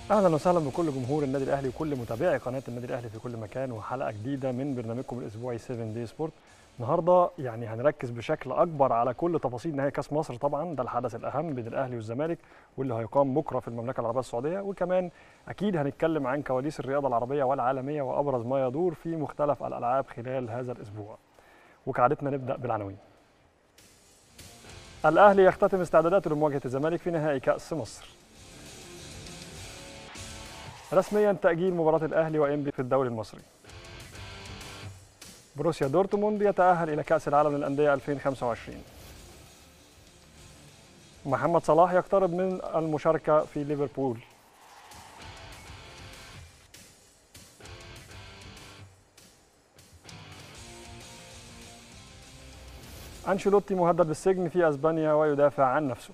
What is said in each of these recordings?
اهلا وسهلا بكل جمهور النادي الاهلي وكل متابعي قناه النادي الاهلي في كل مكان وحلقه جديده من برنامجكم الاسبوعي 7 دي سبورت النهارده يعني هنركز بشكل اكبر على كل تفاصيل نهائي كاس مصر طبعا ده الحدث الاهم بين الاهلي والزمالك واللي هيقام بكره في المملكه العربيه السعوديه وكمان اكيد هنتكلم عن كواليس الرياضه العربيه والعالميه وابرز ما يدور في مختلف الالعاب خلال هذا الاسبوع وكعادتنا نبدا بالعناوين الاهلي يختتم استعداداته لمواجهه الزمالك في نهائي كاس مصر رسميا تأجيل مباراة الأهلي وإنبي في الدوري المصري. بروسيا دورتموند يتأهل إلى كأس العالم للأندية 2025. محمد صلاح يقترب من المشاركة في ليفربول. أنشيلوتي مهدد بالسجن في أسبانيا ويدافع عن نفسه.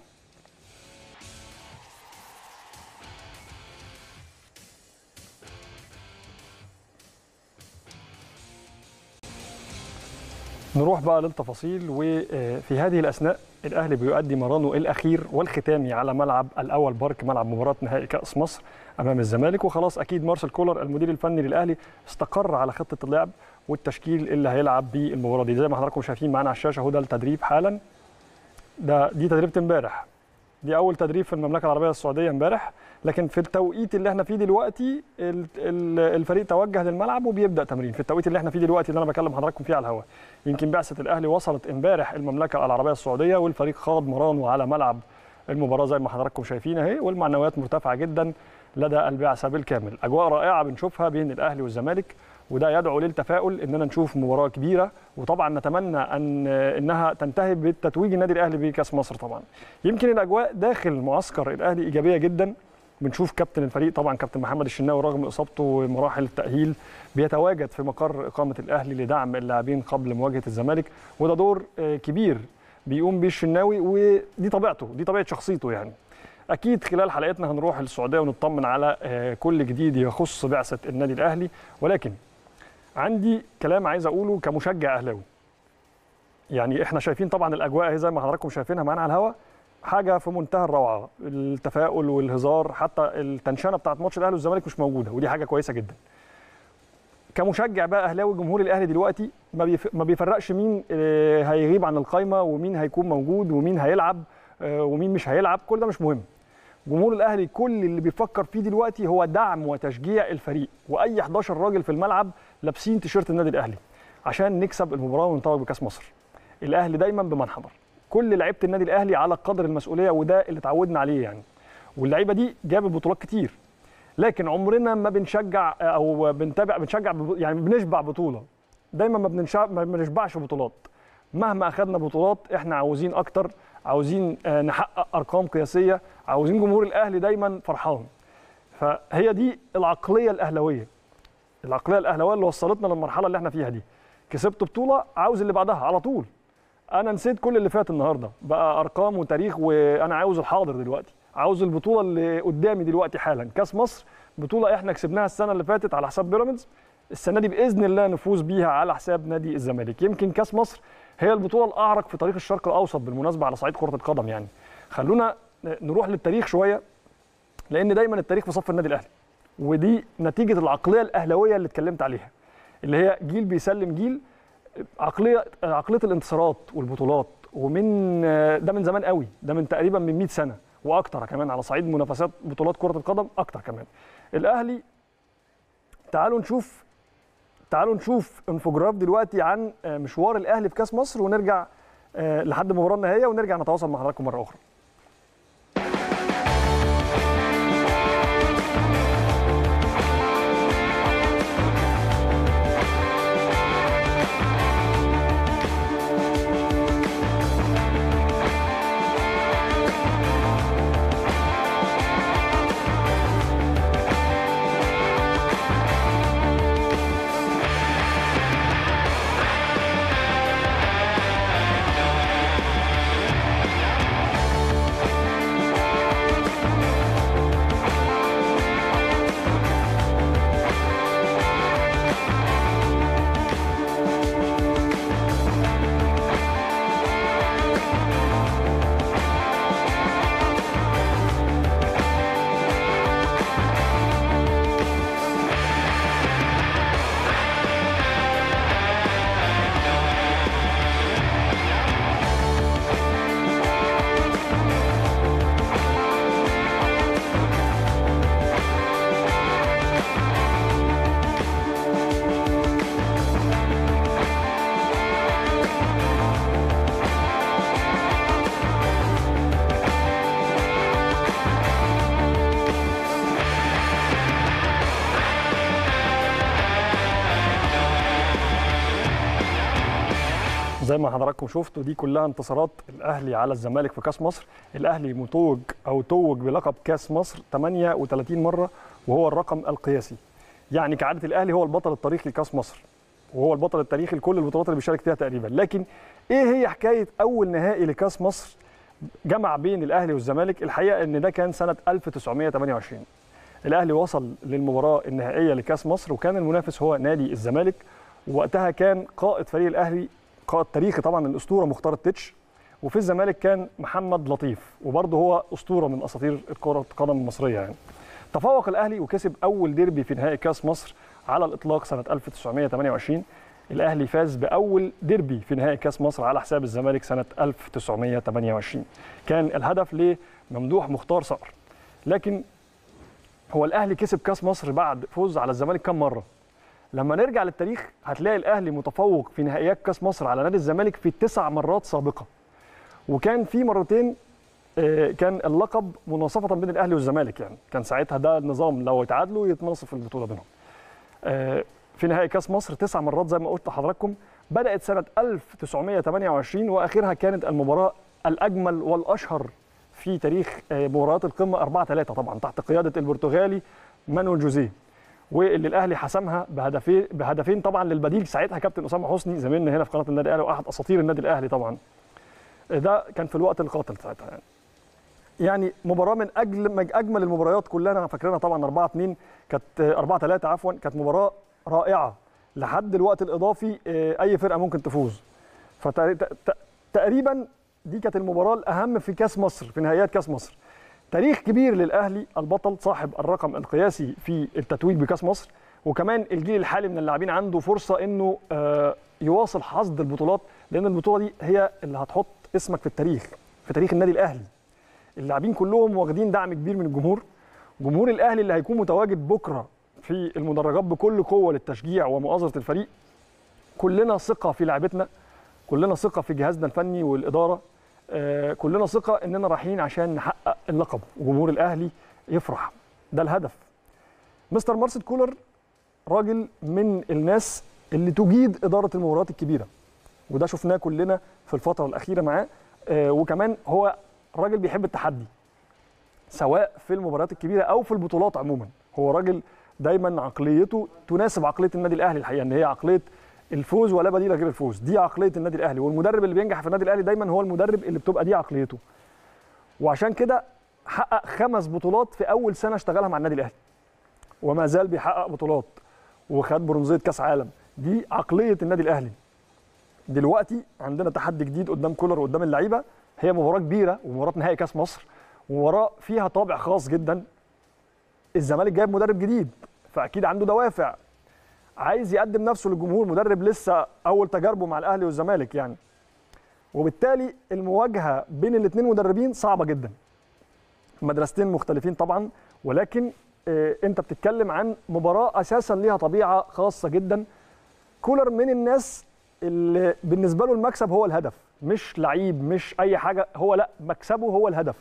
نروح بقى للتفاصيل وفي هذه الاثناء الاهلي بيؤدي مرانه الاخير والختامي على ملعب الاول بارك ملعب مباراه نهائي كاس مصر امام الزمالك وخلاص اكيد مارسيل كولر المدير الفني للاهلي استقر على خطه اللعب والتشكيل اللي هيلعب بيه المباراه دي زي ما حضراتكم شايفين معانا على الشاشه اهو ده التدريب حالا ده دي تدريبه امبارح دي اول تدريب في المملكه العربيه السعوديه امبارح لكن في التوقيت اللي احنا فيه دلوقتي الفريق توجه للملعب وبيبدا تمرين في التوقيت اللي احنا فيه دلوقتي اللي انا بكلم حضراتكم فيه على الهواء يمكن بعثه الاهلي وصلت امبارح المملكه العربيه السعوديه والفريق خاض مرانه على ملعب المباراه زي ما حضراتكم شايفين اهي والمعنويات مرتفعه جدا لدى البعثه بالكامل اجواء رائعه بنشوفها بين الاهلي والزمالك وده يدعو للتفاؤل اننا نشوف مباراه كبيره وطبعا نتمنى ان انها تنتهي بالتتويج النادي الاهلي بكاس مصر طبعا يمكن الاجواء داخل معسكر الاهلي ايجابيه جدا بنشوف كابتن الفريق طبعا كابتن محمد الشناوي رغم اصابته ومراحل التاهيل بيتواجد في مقر اقامه الاهلي لدعم اللاعبين قبل مواجهه الزمالك وده دور كبير بيقوم بيه الشناوي ودي طبيعته دي طبيعه شخصيته يعني اكيد خلال حلقتنا هنروح للسعوديه ونطمن على كل جديد يخص بعثه النادي الاهلي ولكن عندي كلام عايز اقوله كمشجع اهلاوي يعني احنا شايفين طبعا الاجواء اهي زي ما حضراتكم شايفينها معانا على الهواء حاجه في منتهى الروعه التفاؤل والهزار حتى التنشنه بتاعت ماتش الاهلي والزمالك مش موجوده ودي حاجه كويسه جدا كمشجع بقى اهلاوي جمهور الاهلي دلوقتي ما بيفرقش مين هيغيب عن القايمه ومين هيكون موجود ومين هيلعب ومين مش هيلعب كل ده مش مهم جمهور الاهلي كل اللي بيفكر فيه دلوقتي هو دعم وتشجيع الفريق واي 11 راجل في الملعب لابسين تيشيرت النادي الاهلي عشان نكسب المباراه وننطلق بكاس مصر الاهلي دايما بمن حضر كل لعيبه النادي الاهلي على قدر المسؤوليه وده اللي اتعودنا عليه يعني واللعيبه دي جابت بطولات كتير لكن عمرنا ما بنشجع او بنتابع بنشجع يعني بنشبع بطوله دايما ما بنشبع ما بنشبعش بطولات مهما اخذنا بطولات احنا عاوزين اكتر عاوزين نحقق ارقام قياسيه عاوزين جمهور الاهلي دايما فرحان فهي دي العقليه الاهلاويه العقليه الاهلاويه اللي وصلتنا للمرحله اللي احنا فيها دي كسبت بطوله عاوز اللي بعدها على طول انا نسيت كل اللي فات النهارده بقى ارقام وتاريخ وانا عاوز الحاضر دلوقتي عاوز البطوله اللي قدامي دلوقتي حالا كاس مصر بطوله احنا كسبناها السنه اللي فاتت على حساب بيراميدز السنه دي باذن الله نفوز بيها على حساب نادي الزمالك يمكن كاس مصر هي البطوله الاعرق في تاريخ الشرق الاوسط بالمناسبه على صعيد كره القدم يعني خلونا نروح للتاريخ شويه لان دايما التاريخ في صف النادي الاهلي ودي نتيجه العقليه الاهلاويه اللي اتكلمت عليها اللي هي جيل بيسلم جيل عقليه عقليه الانتصارات والبطولات ومن ده من زمان قوي ده من تقريبا من 100 سنه واكتر كمان على صعيد منافسات بطولات كره القدم اكتر كمان الاهلي تعالوا نشوف تعالوا نشوف انفوجراف دلوقتي عن مشوار الاهلي في كاس مصر ونرجع لحد المباراه النهائيه ونرجع نتواصل مع حضراتكم مره اخرى زي ما حضراتكم شفتوا دي كلها انتصارات الاهلي على الزمالك في كاس مصر الاهلي متوج او توج بلقب كاس مصر 38 مره وهو الرقم القياسي يعني كعاده الاهلي هو البطل التاريخي لكاس مصر وهو البطل التاريخي لكل البطولات اللي بيشارك فيها تقريبا لكن ايه هي حكايه اول نهائي لكاس مصر جمع بين الاهلي والزمالك الحقيقه ان ده كان سنه 1928 الاهلي وصل للمباراه النهائيه لكاس مصر وكان المنافس هو نادي الزمالك وقتها كان قائد فريق الاهلي قائد تاريخي طبعا الاسطوره مختار التتش وفي الزمالك كان محمد لطيف وبرضه هو اسطوره من اساطير كره القدم المصريه يعني تفوق الاهلي وكسب اول ديربي في نهائي كاس مصر على الاطلاق سنه 1928 الاهلي فاز باول ديربي في نهائي كاس مصر على حساب الزمالك سنه 1928 كان الهدف لممدوح مختار صقر لكن هو الاهلي كسب كاس مصر بعد فوز على الزمالك كم مره لما نرجع للتاريخ هتلاقي الاهلي متفوق في نهائيات كاس مصر على نادي الزمالك في تسع مرات سابقه وكان في مرتين كان اللقب مناصفه بين الاهلي والزمالك يعني كان ساعتها ده النظام لو اتعادلوا يتناصف البطوله بينهم في نهائي كاس مصر تسع مرات زي ما قلت لحضراتكم بدات سنه 1928 واخرها كانت المباراه الاجمل والاشهر في تاريخ مباريات القمه 4 3 طبعا تحت قياده البرتغالي مانويل جوزيه واللي الاهلي حسمها بهدفين بهدفين طبعا للبديل ساعتها كابتن اسامه حسني زميلنا هنا في قناه النادي الاهلي واحد اساطير النادي الاهلي طبعا ده كان في الوقت القاتل ساعتها يعني يعني مباراه من اجل اجمل المباريات كلنا فاكرينها طبعا 4 2 كانت 4 3 عفوا كانت مباراه رائعه لحد الوقت الاضافي اي فرقه ممكن تفوز فتقريبا دي كانت المباراه الاهم في كاس مصر في نهائيات كاس مصر تاريخ كبير للاهلي البطل صاحب الرقم القياسي في التتويج بكاس مصر وكمان الجيل الحالي من اللاعبين عنده فرصه انه يواصل حصد البطولات لان البطوله دي هي اللي هتحط اسمك في التاريخ في تاريخ النادي الاهلي اللاعبين كلهم واخدين دعم كبير من الجمهور جمهور الاهلي اللي هيكون متواجد بكره في المدرجات بكل قوه للتشجيع ومؤازره الفريق كلنا ثقه في لعبتنا كلنا ثقه في جهازنا الفني والاداره آه كلنا ثقه اننا رايحين عشان نحقق اللقب وجمهور الاهلي يفرح ده الهدف مستر مارسيل كولر راجل من الناس اللي تجيد اداره المباريات الكبيره وده شفناه كلنا في الفتره الاخيره معاه آه وكمان هو راجل بيحب التحدي سواء في المباريات الكبيره او في البطولات عموما هو راجل دايما عقليته تناسب عقليه النادي الاهلي الحقيقه ان هي عقليه الفوز ولا بديل غير الفوز دي عقليه النادي الاهلي والمدرب اللي بينجح في النادي الاهلي دايما هو المدرب اللي بتبقى دي عقليته وعشان كده حقق خمس بطولات في اول سنه اشتغلها مع النادي الاهلي وما زال بيحقق بطولات وخد برونزيه كاس عالم دي عقليه النادي الاهلي دلوقتي عندنا تحدي جديد قدام كولر وقدام اللعيبه هي مباراه كبيره ومباراه نهائي كاس مصر ومباراه فيها طابع خاص جدا الزمالك جايب مدرب جديد فاكيد عنده دوافع عايز يقدم نفسه للجمهور مدرب لسه اول تجاربه مع الاهلي والزمالك يعني وبالتالي المواجهه بين الاثنين مدربين صعبه جدا مدرستين مختلفين طبعا ولكن آه انت بتتكلم عن مباراه اساسا ليها طبيعه خاصه جدا كولر من الناس اللي بالنسبه له المكسب هو الهدف مش لعيب مش اي حاجه هو لا مكسبه هو الهدف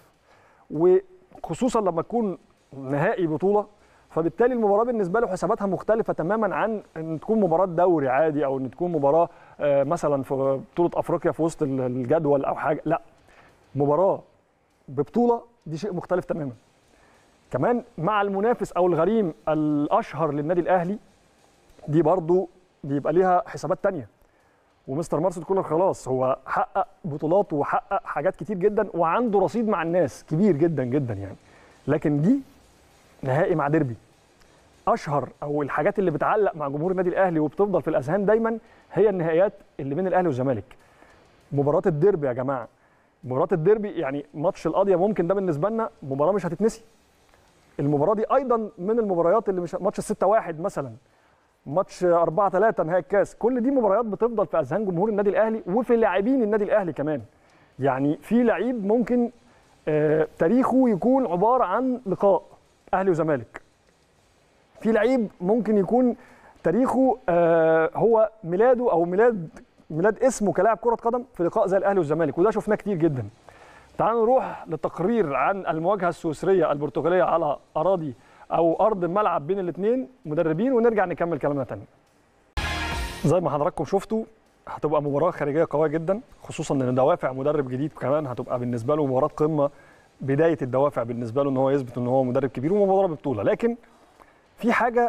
وخصوصا لما تكون نهائي بطوله فبالتالي المباراه بالنسبه له حساباتها مختلفه تماما عن ان تكون مباراه دوري عادي او ان تكون مباراه مثلا في بطوله افريقيا في وسط الجدول او حاجه لا مباراه ببطوله دي شيء مختلف تماما كمان مع المنافس او الغريم الاشهر للنادي الاهلي دي برضو بيبقى ليها حسابات تانية ومستر مارسيل كولر خلاص هو حقق بطولات وحقق حاجات كتير جدا وعنده رصيد مع الناس كبير جدا جدا يعني لكن دي نهائي مع ديربي اشهر او الحاجات اللي بتعلق مع جمهور النادي الاهلي وبتفضل في الاذهان دايما هي النهائيات اللي بين الاهلي والزمالك مباراه الديربي يا جماعه مباراه الديربي يعني ماتش القضيه ممكن ده بالنسبه لنا مباراه مش هتتنسي المباراه دي ايضا من المباريات اللي مش ماتش 6 1 مثلا ماتش 4 3 نهائي الكاس كل دي مباريات بتفضل في اذهان جمهور النادي الاهلي وفي لاعبين النادي الاهلي كمان يعني في لعيب ممكن آه تاريخه يكون عباره عن لقاء اهلي وزمالك في لعيب ممكن يكون تاريخه آه هو ميلاده او ميلاد ميلاد اسمه كلاعب كره قدم في لقاء زي الاهلي والزمالك وده شفناه كتير جدا تعالوا نروح لتقرير عن المواجهه السويسريه البرتغاليه على اراضي او ارض الملعب بين الاثنين مدربين ونرجع نكمل كلامنا تاني زي ما حضراتكم شفتوا هتبقى مباراه خارجيه قويه جدا خصوصا ان دوافع مدرب جديد كمان هتبقى بالنسبه له مباراه قمه بدايه الدوافع بالنسبه له ان هو يثبت ان هو مدرب كبير ومباراه ببطوله لكن في حاجه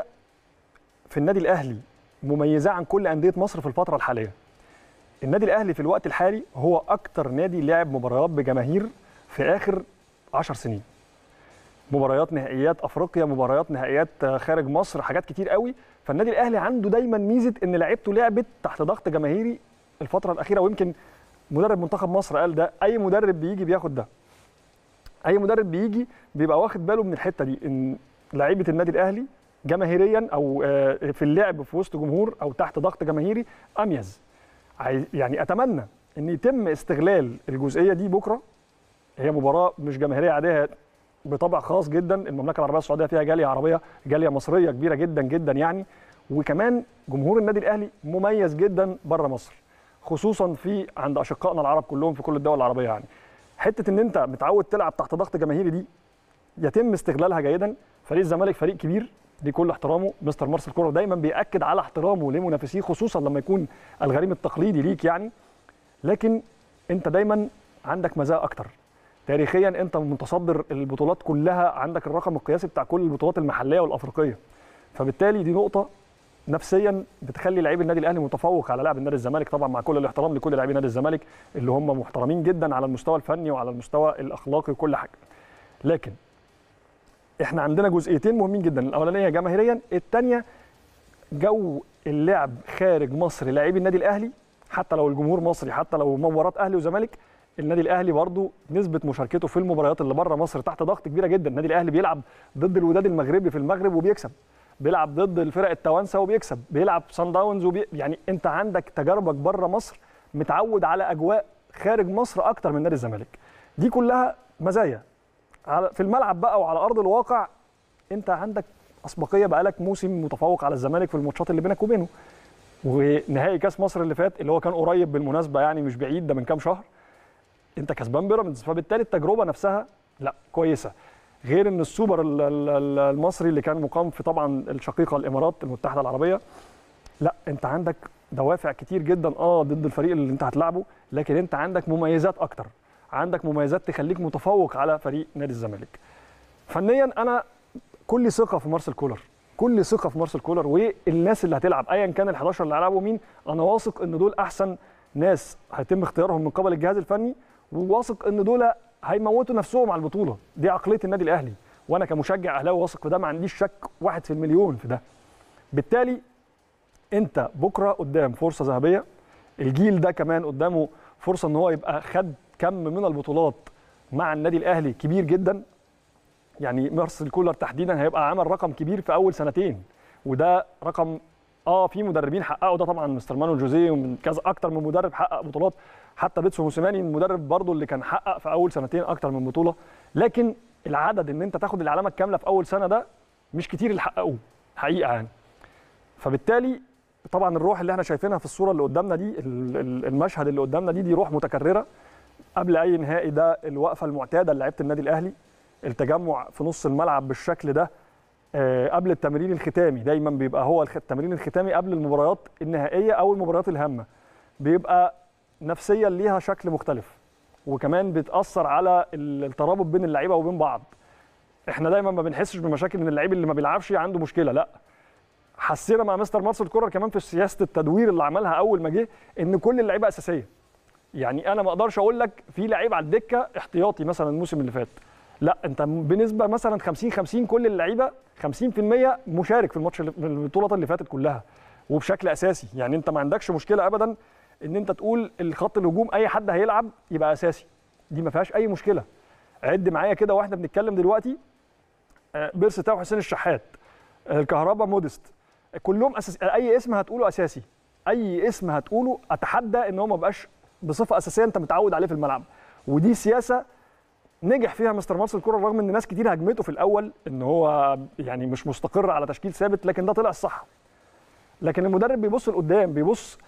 في النادي الاهلي مميزه عن كل انديه مصر في الفتره الحاليه النادي الاهلي في الوقت الحالي هو اكتر نادي لعب مباريات بجماهير في اخر 10 سنين مباريات نهائيات افريقيا مباريات نهائيات خارج مصر حاجات كتير قوي فالنادي الاهلي عنده دايما ميزه ان لعيبته لعبت تحت ضغط جماهيري الفتره الاخيره ويمكن مدرب منتخب مصر قال ده اي مدرب بيجي بياخد ده اي مدرب بيجي بيبقى واخد باله من الحته دي ان لعيبه النادي الاهلي جماهيريا او في اللعب في وسط جمهور او تحت ضغط جماهيري اميز يعني اتمنى ان يتم استغلال الجزئيه دي بكره هي مباراه مش جماهيريه عاديه بطبع خاص جدا المملكه العربيه السعوديه فيها جاليه عربيه جاليه مصريه كبيره جدا جدا يعني وكمان جمهور النادي الاهلي مميز جدا بره مصر خصوصا في عند اشقائنا العرب كلهم في كل الدول العربيه يعني حته ان انت متعود تلعب تحت ضغط جماهيري دي يتم استغلالها جيدا فريق الزمالك فريق كبير دي كل احترامه مستر مارسيل كولر دايما بياكد على احترامه لمنافسيه خصوصا لما يكون الغريم التقليدي ليك يعني لكن انت دايما عندك مزايا اكتر تاريخيا انت متصدر البطولات كلها عندك الرقم القياسي بتاع كل البطولات المحليه والافريقيه فبالتالي دي نقطه نفسيا بتخلي لعيب النادي الاهلي متفوق على لاعب النادي الزمالك طبعا مع كل الاحترام لكل لاعبي نادي الزمالك اللي هم محترمين جدا على المستوى الفني وعلى المستوى الاخلاقي وكل حاجه لكن احنا عندنا جزئيتين مهمين جدا الاولانيه جماهيريا الثانيه جو اللعب خارج مصر لاعبي النادي الاهلي حتى لو الجمهور مصري حتى لو مباراه اهلي وزمالك النادي الاهلي برضه نسبه مشاركته في المباريات اللي بره مصر تحت ضغط كبيره جدا النادي الاهلي بيلعب ضد الوداد المغربي في المغرب وبيكسب بيلعب ضد الفرق التوانسه وبيكسب بيلعب سان داونز وبي... يعني انت عندك تجاربك بره مصر متعود على اجواء خارج مصر اكتر من نادي الزمالك دي كلها مزايا على في الملعب بقى وعلى ارض الواقع انت عندك اسبقيه بقالك موسم متفوق على الزمالك في الماتشات اللي بينك وبينه ونهائي كاس مصر اللي فات اللي هو كان قريب بالمناسبه يعني مش بعيد ده من كام شهر انت كسبان بيراميدز فبالتالي التجربه نفسها لا كويسه غير ان السوبر المصري اللي كان مقام في طبعا الشقيقه الامارات المتحده العربيه لا انت عندك دوافع كتير جدا اه ضد الفريق اللي انت هتلعبه لكن انت عندك مميزات اكتر عندك مميزات تخليك متفوق على فريق نادي الزمالك فنيا انا كل ثقه في مارسيل كولر كل ثقه في مارسيل كولر والناس اللي هتلعب ايا كان ال11 اللي هيلعبوا مين انا واثق ان دول احسن ناس هيتم اختيارهم من قبل الجهاز الفني وواثق ان دول هيموتوا نفسهم على البطوله دي عقليه النادي الاهلي وانا كمشجع اهلاوي واثق في ده ما عنديش شك واحد في المليون في ده بالتالي انت بكره قدام فرصه ذهبيه الجيل ده كمان قدامه فرصه ان هو يبقى خد كم من البطولات مع النادي الاهلي كبير جدا يعني مارسيل كولر تحديدا هيبقى عمل رقم كبير في اول سنتين وده رقم اه في مدربين حققوا ده طبعا مستر مانويل جوزيه ومن كذا اكتر من مدرب حقق بطولات حتى بيتسو موسيماني المدرب برضه اللي كان حقق في اول سنتين اكتر من بطوله لكن العدد ان انت تاخد العلامه الكامله في اول سنه ده مش كتير اللي حققوه حقيقه يعني فبالتالي طبعا الروح اللي احنا شايفينها في الصوره اللي قدامنا دي المشهد اللي قدامنا دي دي روح متكرره قبل اي نهائي ده الوقفه المعتاده لعيبه النادي الاهلي التجمع في نص الملعب بالشكل ده قبل التمرين الختامي دايما بيبقى هو التمرين الختامي قبل المباريات النهائيه او المباريات الهامه بيبقى نفسيا ليها شكل مختلف وكمان بتاثر على الترابط بين اللعيبه وبين بعض احنا دايما ما بنحسش بمشاكل ان اللعيب اللي ما بيلعبش عنده مشكله لا حسينا مع مستر مارسيل كولر كمان في سياسه التدوير اللي عملها اول ما جه ان كل اللعيبه اساسيه يعني انا ما اقدرش اقول لك في لعيب على الدكه احتياطي مثلا الموسم اللي فات لا انت بنسبه مثلا 50 50 كل اللعيبه 50% مشارك في الماتش في البطولات اللي فاتت كلها وبشكل اساسي يعني انت ما عندكش مشكله ابدا ان انت تقول الخط الهجوم اي حد هيلعب يبقى اساسي دي ما فيهاش اي مشكله عد معايا كده واحنا بنتكلم دلوقتي بيرس تاو حسين الشحات الكهربا مودست كلهم أساس اي اسم هتقوله اساسي اي اسم هتقوله اتحدى ان هو ما بقاش بصفه اساسيه انت متعود عليه في الملعب ودي سياسه نجح فيها مستر مارسيل كولر رغم ان ناس كتير هجمته في الاول ان هو يعني مش مستقر على تشكيل ثابت لكن ده طلع الصح لكن المدرب بيبص لقدام بيبص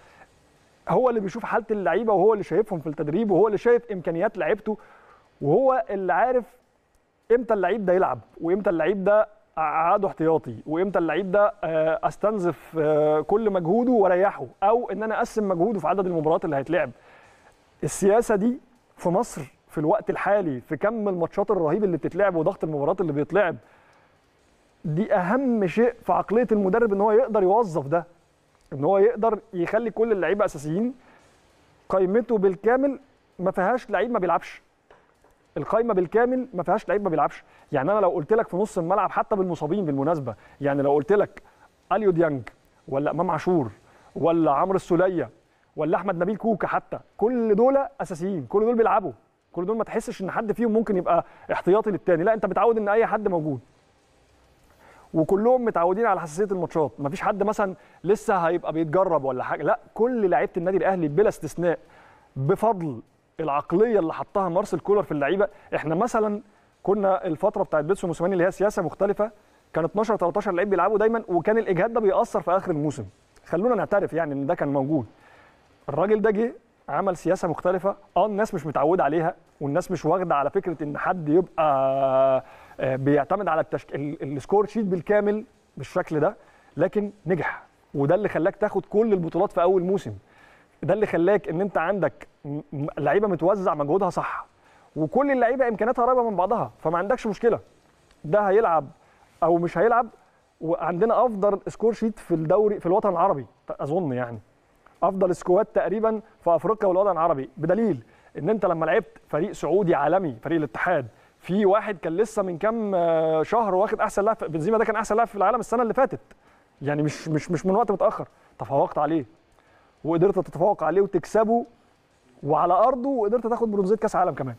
هو اللي بيشوف حاله اللعيبه وهو اللي شايفهم في التدريب وهو اللي شايف امكانيات لعيبته وهو اللي عارف امتى اللعيب ده يلعب وامتى اللعيب ده اقعده احتياطي وامتى اللعيب ده آه، استنزف آه، كل مجهوده واريحه او ان انا اقسم مجهوده في عدد المباريات اللي هيتلعب السياسه دي في مصر في الوقت الحالي في كم الماتشات الرهيب اللي بتتلعب وضغط المباريات اللي بيتلعب دي اهم شيء في عقليه المدرب ان هو يقدر يوظف ده ان هو يقدر يخلي كل اللعيبه اساسيين قائمته بالكامل ما فيهاش لعيب ما بيلعبش القايمه بالكامل ما فيهاش لعيب ما بيلعبش يعني انا لو قلت لك في نص الملعب حتى بالمصابين بالمناسبه يعني لو قلت لك اليو ديانج ولا امام عاشور ولا عمرو السوليه ولا احمد نبيل كوكا حتى كل دول اساسيين كل دول بيلعبوا كل دول ما تحسش ان حد فيهم ممكن يبقى احتياطي للتاني لا انت متعود ان اي حد موجود وكلهم متعودين على حساسيه الماتشات مفيش حد مثلا لسه هيبقى بيتجرب ولا حاجه لا كل لعيبه النادي الاهلي بلا استثناء بفضل العقليه اللي حطها مارسيل كولر في اللعيبه احنا مثلا كنا الفتره بتاعت بيتسو موسيماني اللي هي سياسه مختلفه كان 12 13 لعيب بيلعبوا دايما وكان الاجهاد ده بيأثر في اخر الموسم خلونا نعترف يعني ان ده كان موجود الراجل ده جه عمل سياسه مختلفه اه الناس مش متعوده عليها والناس مش واخده على فكره ان حد يبقى آه، بيعتمد على التشك... ال- السكور شيت بالكامل بالشكل ده لكن نجح وده اللي خلاك تاخد كل البطولات في اول موسم ده اللي خلاك ان انت عندك م- م- لعيبه متوزع مجهودها صح وكل اللعيبه امكانياتها قريبه من بعضها فما عندكش مشكله ده هيلعب او مش هيلعب وعندنا افضل سكور شيت في الدوري في الوطن العربي اظن يعني افضل سكواد تقريبا في افريقيا والوطن العربي بدليل ان انت لما لعبت فريق سعودي عالمي فريق الاتحاد في واحد كان لسه من كام آه، شهر واخد احسن لاعب بنزيما ده كان احسن لاعب في العالم السنه اللي فاتت يعني مش مش مش من وقت متاخر تفوقت عليه وقدرت تتفوق عليه وتكسبه وعلى ارضه وقدرت تاخد برونزيه كاس عالم كمان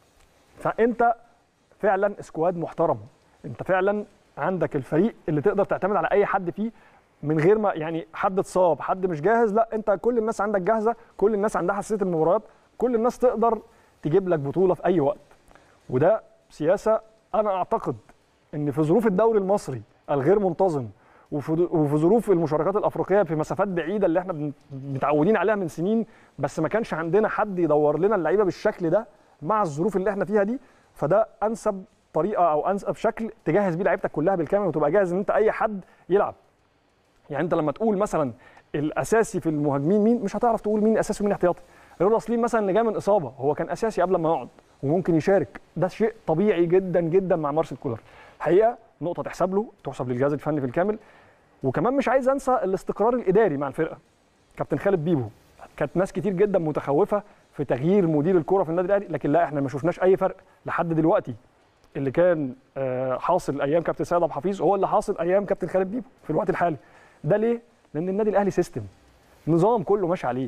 فانت فعلا سكواد محترم انت فعلا عندك الفريق اللي تقدر تعتمد على اي حد فيه من غير ما يعني حد اتصاب حد مش جاهز لا انت كل الناس عندك جاهزه كل الناس عندها حساسيه المباريات كل الناس تقدر تجيب لك بطوله في اي وقت وده سياسه انا اعتقد ان في ظروف الدوري المصري الغير منتظم وفي وفي ظروف المشاركات الافريقيه في مسافات بعيده اللي احنا بن- متعودين عليها من سنين بس ما كانش عندنا حد يدور لنا اللعيبه بالشكل ده مع الظروف اللي احنا فيها دي فده انسب طريقه او انسب شكل تجهز بيه لعيبتك كلها بالكامل وتبقى جاهز ان انت اي حد يلعب يعني انت لما تقول مثلا الاساسي في المهاجمين مين مش هتعرف تقول مين اساسي ومين احتياطي رضا سليم مثلا اللي جاي من اصابه هو كان اساسي قبل ما يقعد وممكن يشارك ده شيء طبيعي جدا جدا مع مارسيل كولر الحقيقه نقطه تحسب له تحسب للجهاز الفني في الكامل وكمان مش عايز انسى الاستقرار الاداري مع الفرقه كابتن خالد بيبو كانت ناس كتير جدا متخوفه في تغيير مدير الكره في النادي الاهلي لكن لا احنا ما شفناش اي فرق لحد دلوقتي اللي كان آه، حاصل ايام كابتن سيد عبد الحفيظ هو اللي حاصل ايام كابتن خالد بيبو في الوقت الحالي ده ليه لان النادي الاهلي سيستم نظام كله ماشي عليه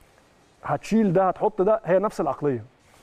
هتشيل ده هتحط ده هي نفس العقليه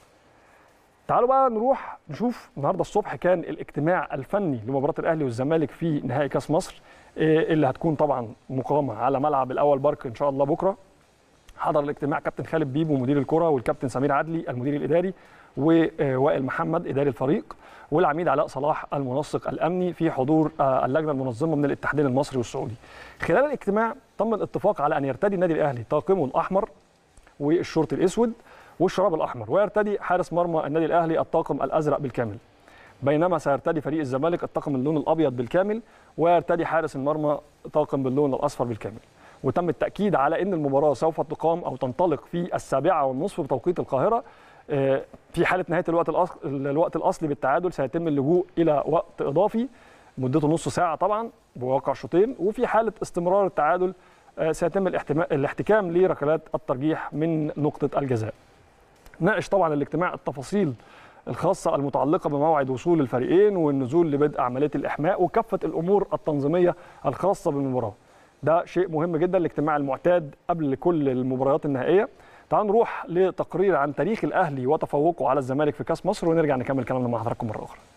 تعالوا بقى نروح نشوف النهارده الصبح كان الاجتماع الفني لمباراه الاهلي والزمالك في نهائي كاس مصر إيه اللي هتكون طبعا مقامه على ملعب الاول بارك ان شاء الله بكره حضر الاجتماع كابتن خالد بيبو مدير الكره والكابتن سمير عدلي المدير الاداري ووائل محمد اداري الفريق والعميد علاء صلاح المنسق الامني في حضور آه، اللجنه المنظمه من الاتحادين المصري والسعودي. خلال الاجتماع تم الاتفاق على ان يرتدي النادي الاهلي طاقمه الاحمر والشورت الاسود والشراب الاحمر ويرتدي حارس مرمى النادي الاهلي الطاقم الازرق بالكامل. بينما سيرتدي فريق الزمالك الطاقم اللون الابيض بالكامل ويرتدي حارس المرمى طاقم باللون الاصفر بالكامل. وتم التاكيد على ان المباراه سوف تقام او تنطلق في السابعه والنصف بتوقيت القاهره آه، في حاله نهايه الوقت الأص- الوقت الاصلي بالتعادل سيتم اللجوء الى وقت اضافي مدته نص ساعه طبعا بواقع شوطين وفي حاله استمرار التعادل آه، سيتم الاحتما- الاحتكام لركلات الترجيح من نقطه الجزاء. ناقش طبعا الاجتماع التفاصيل الخاصه المتعلقه بموعد وصول الفريقين والنزول لبدء عمليه الاحماء وكافه الامور التنظيميه الخاصه بالمباراه. ده شيء مهم جدا الاجتماع المعتاد قبل كل المباريات النهائيه. تعالوا نروح لتقرير عن تاريخ الاهلي وتفوقه على الزمالك في كاس مصر ونرجع نكمل كلامنا مع حضراتكم مره اخرى.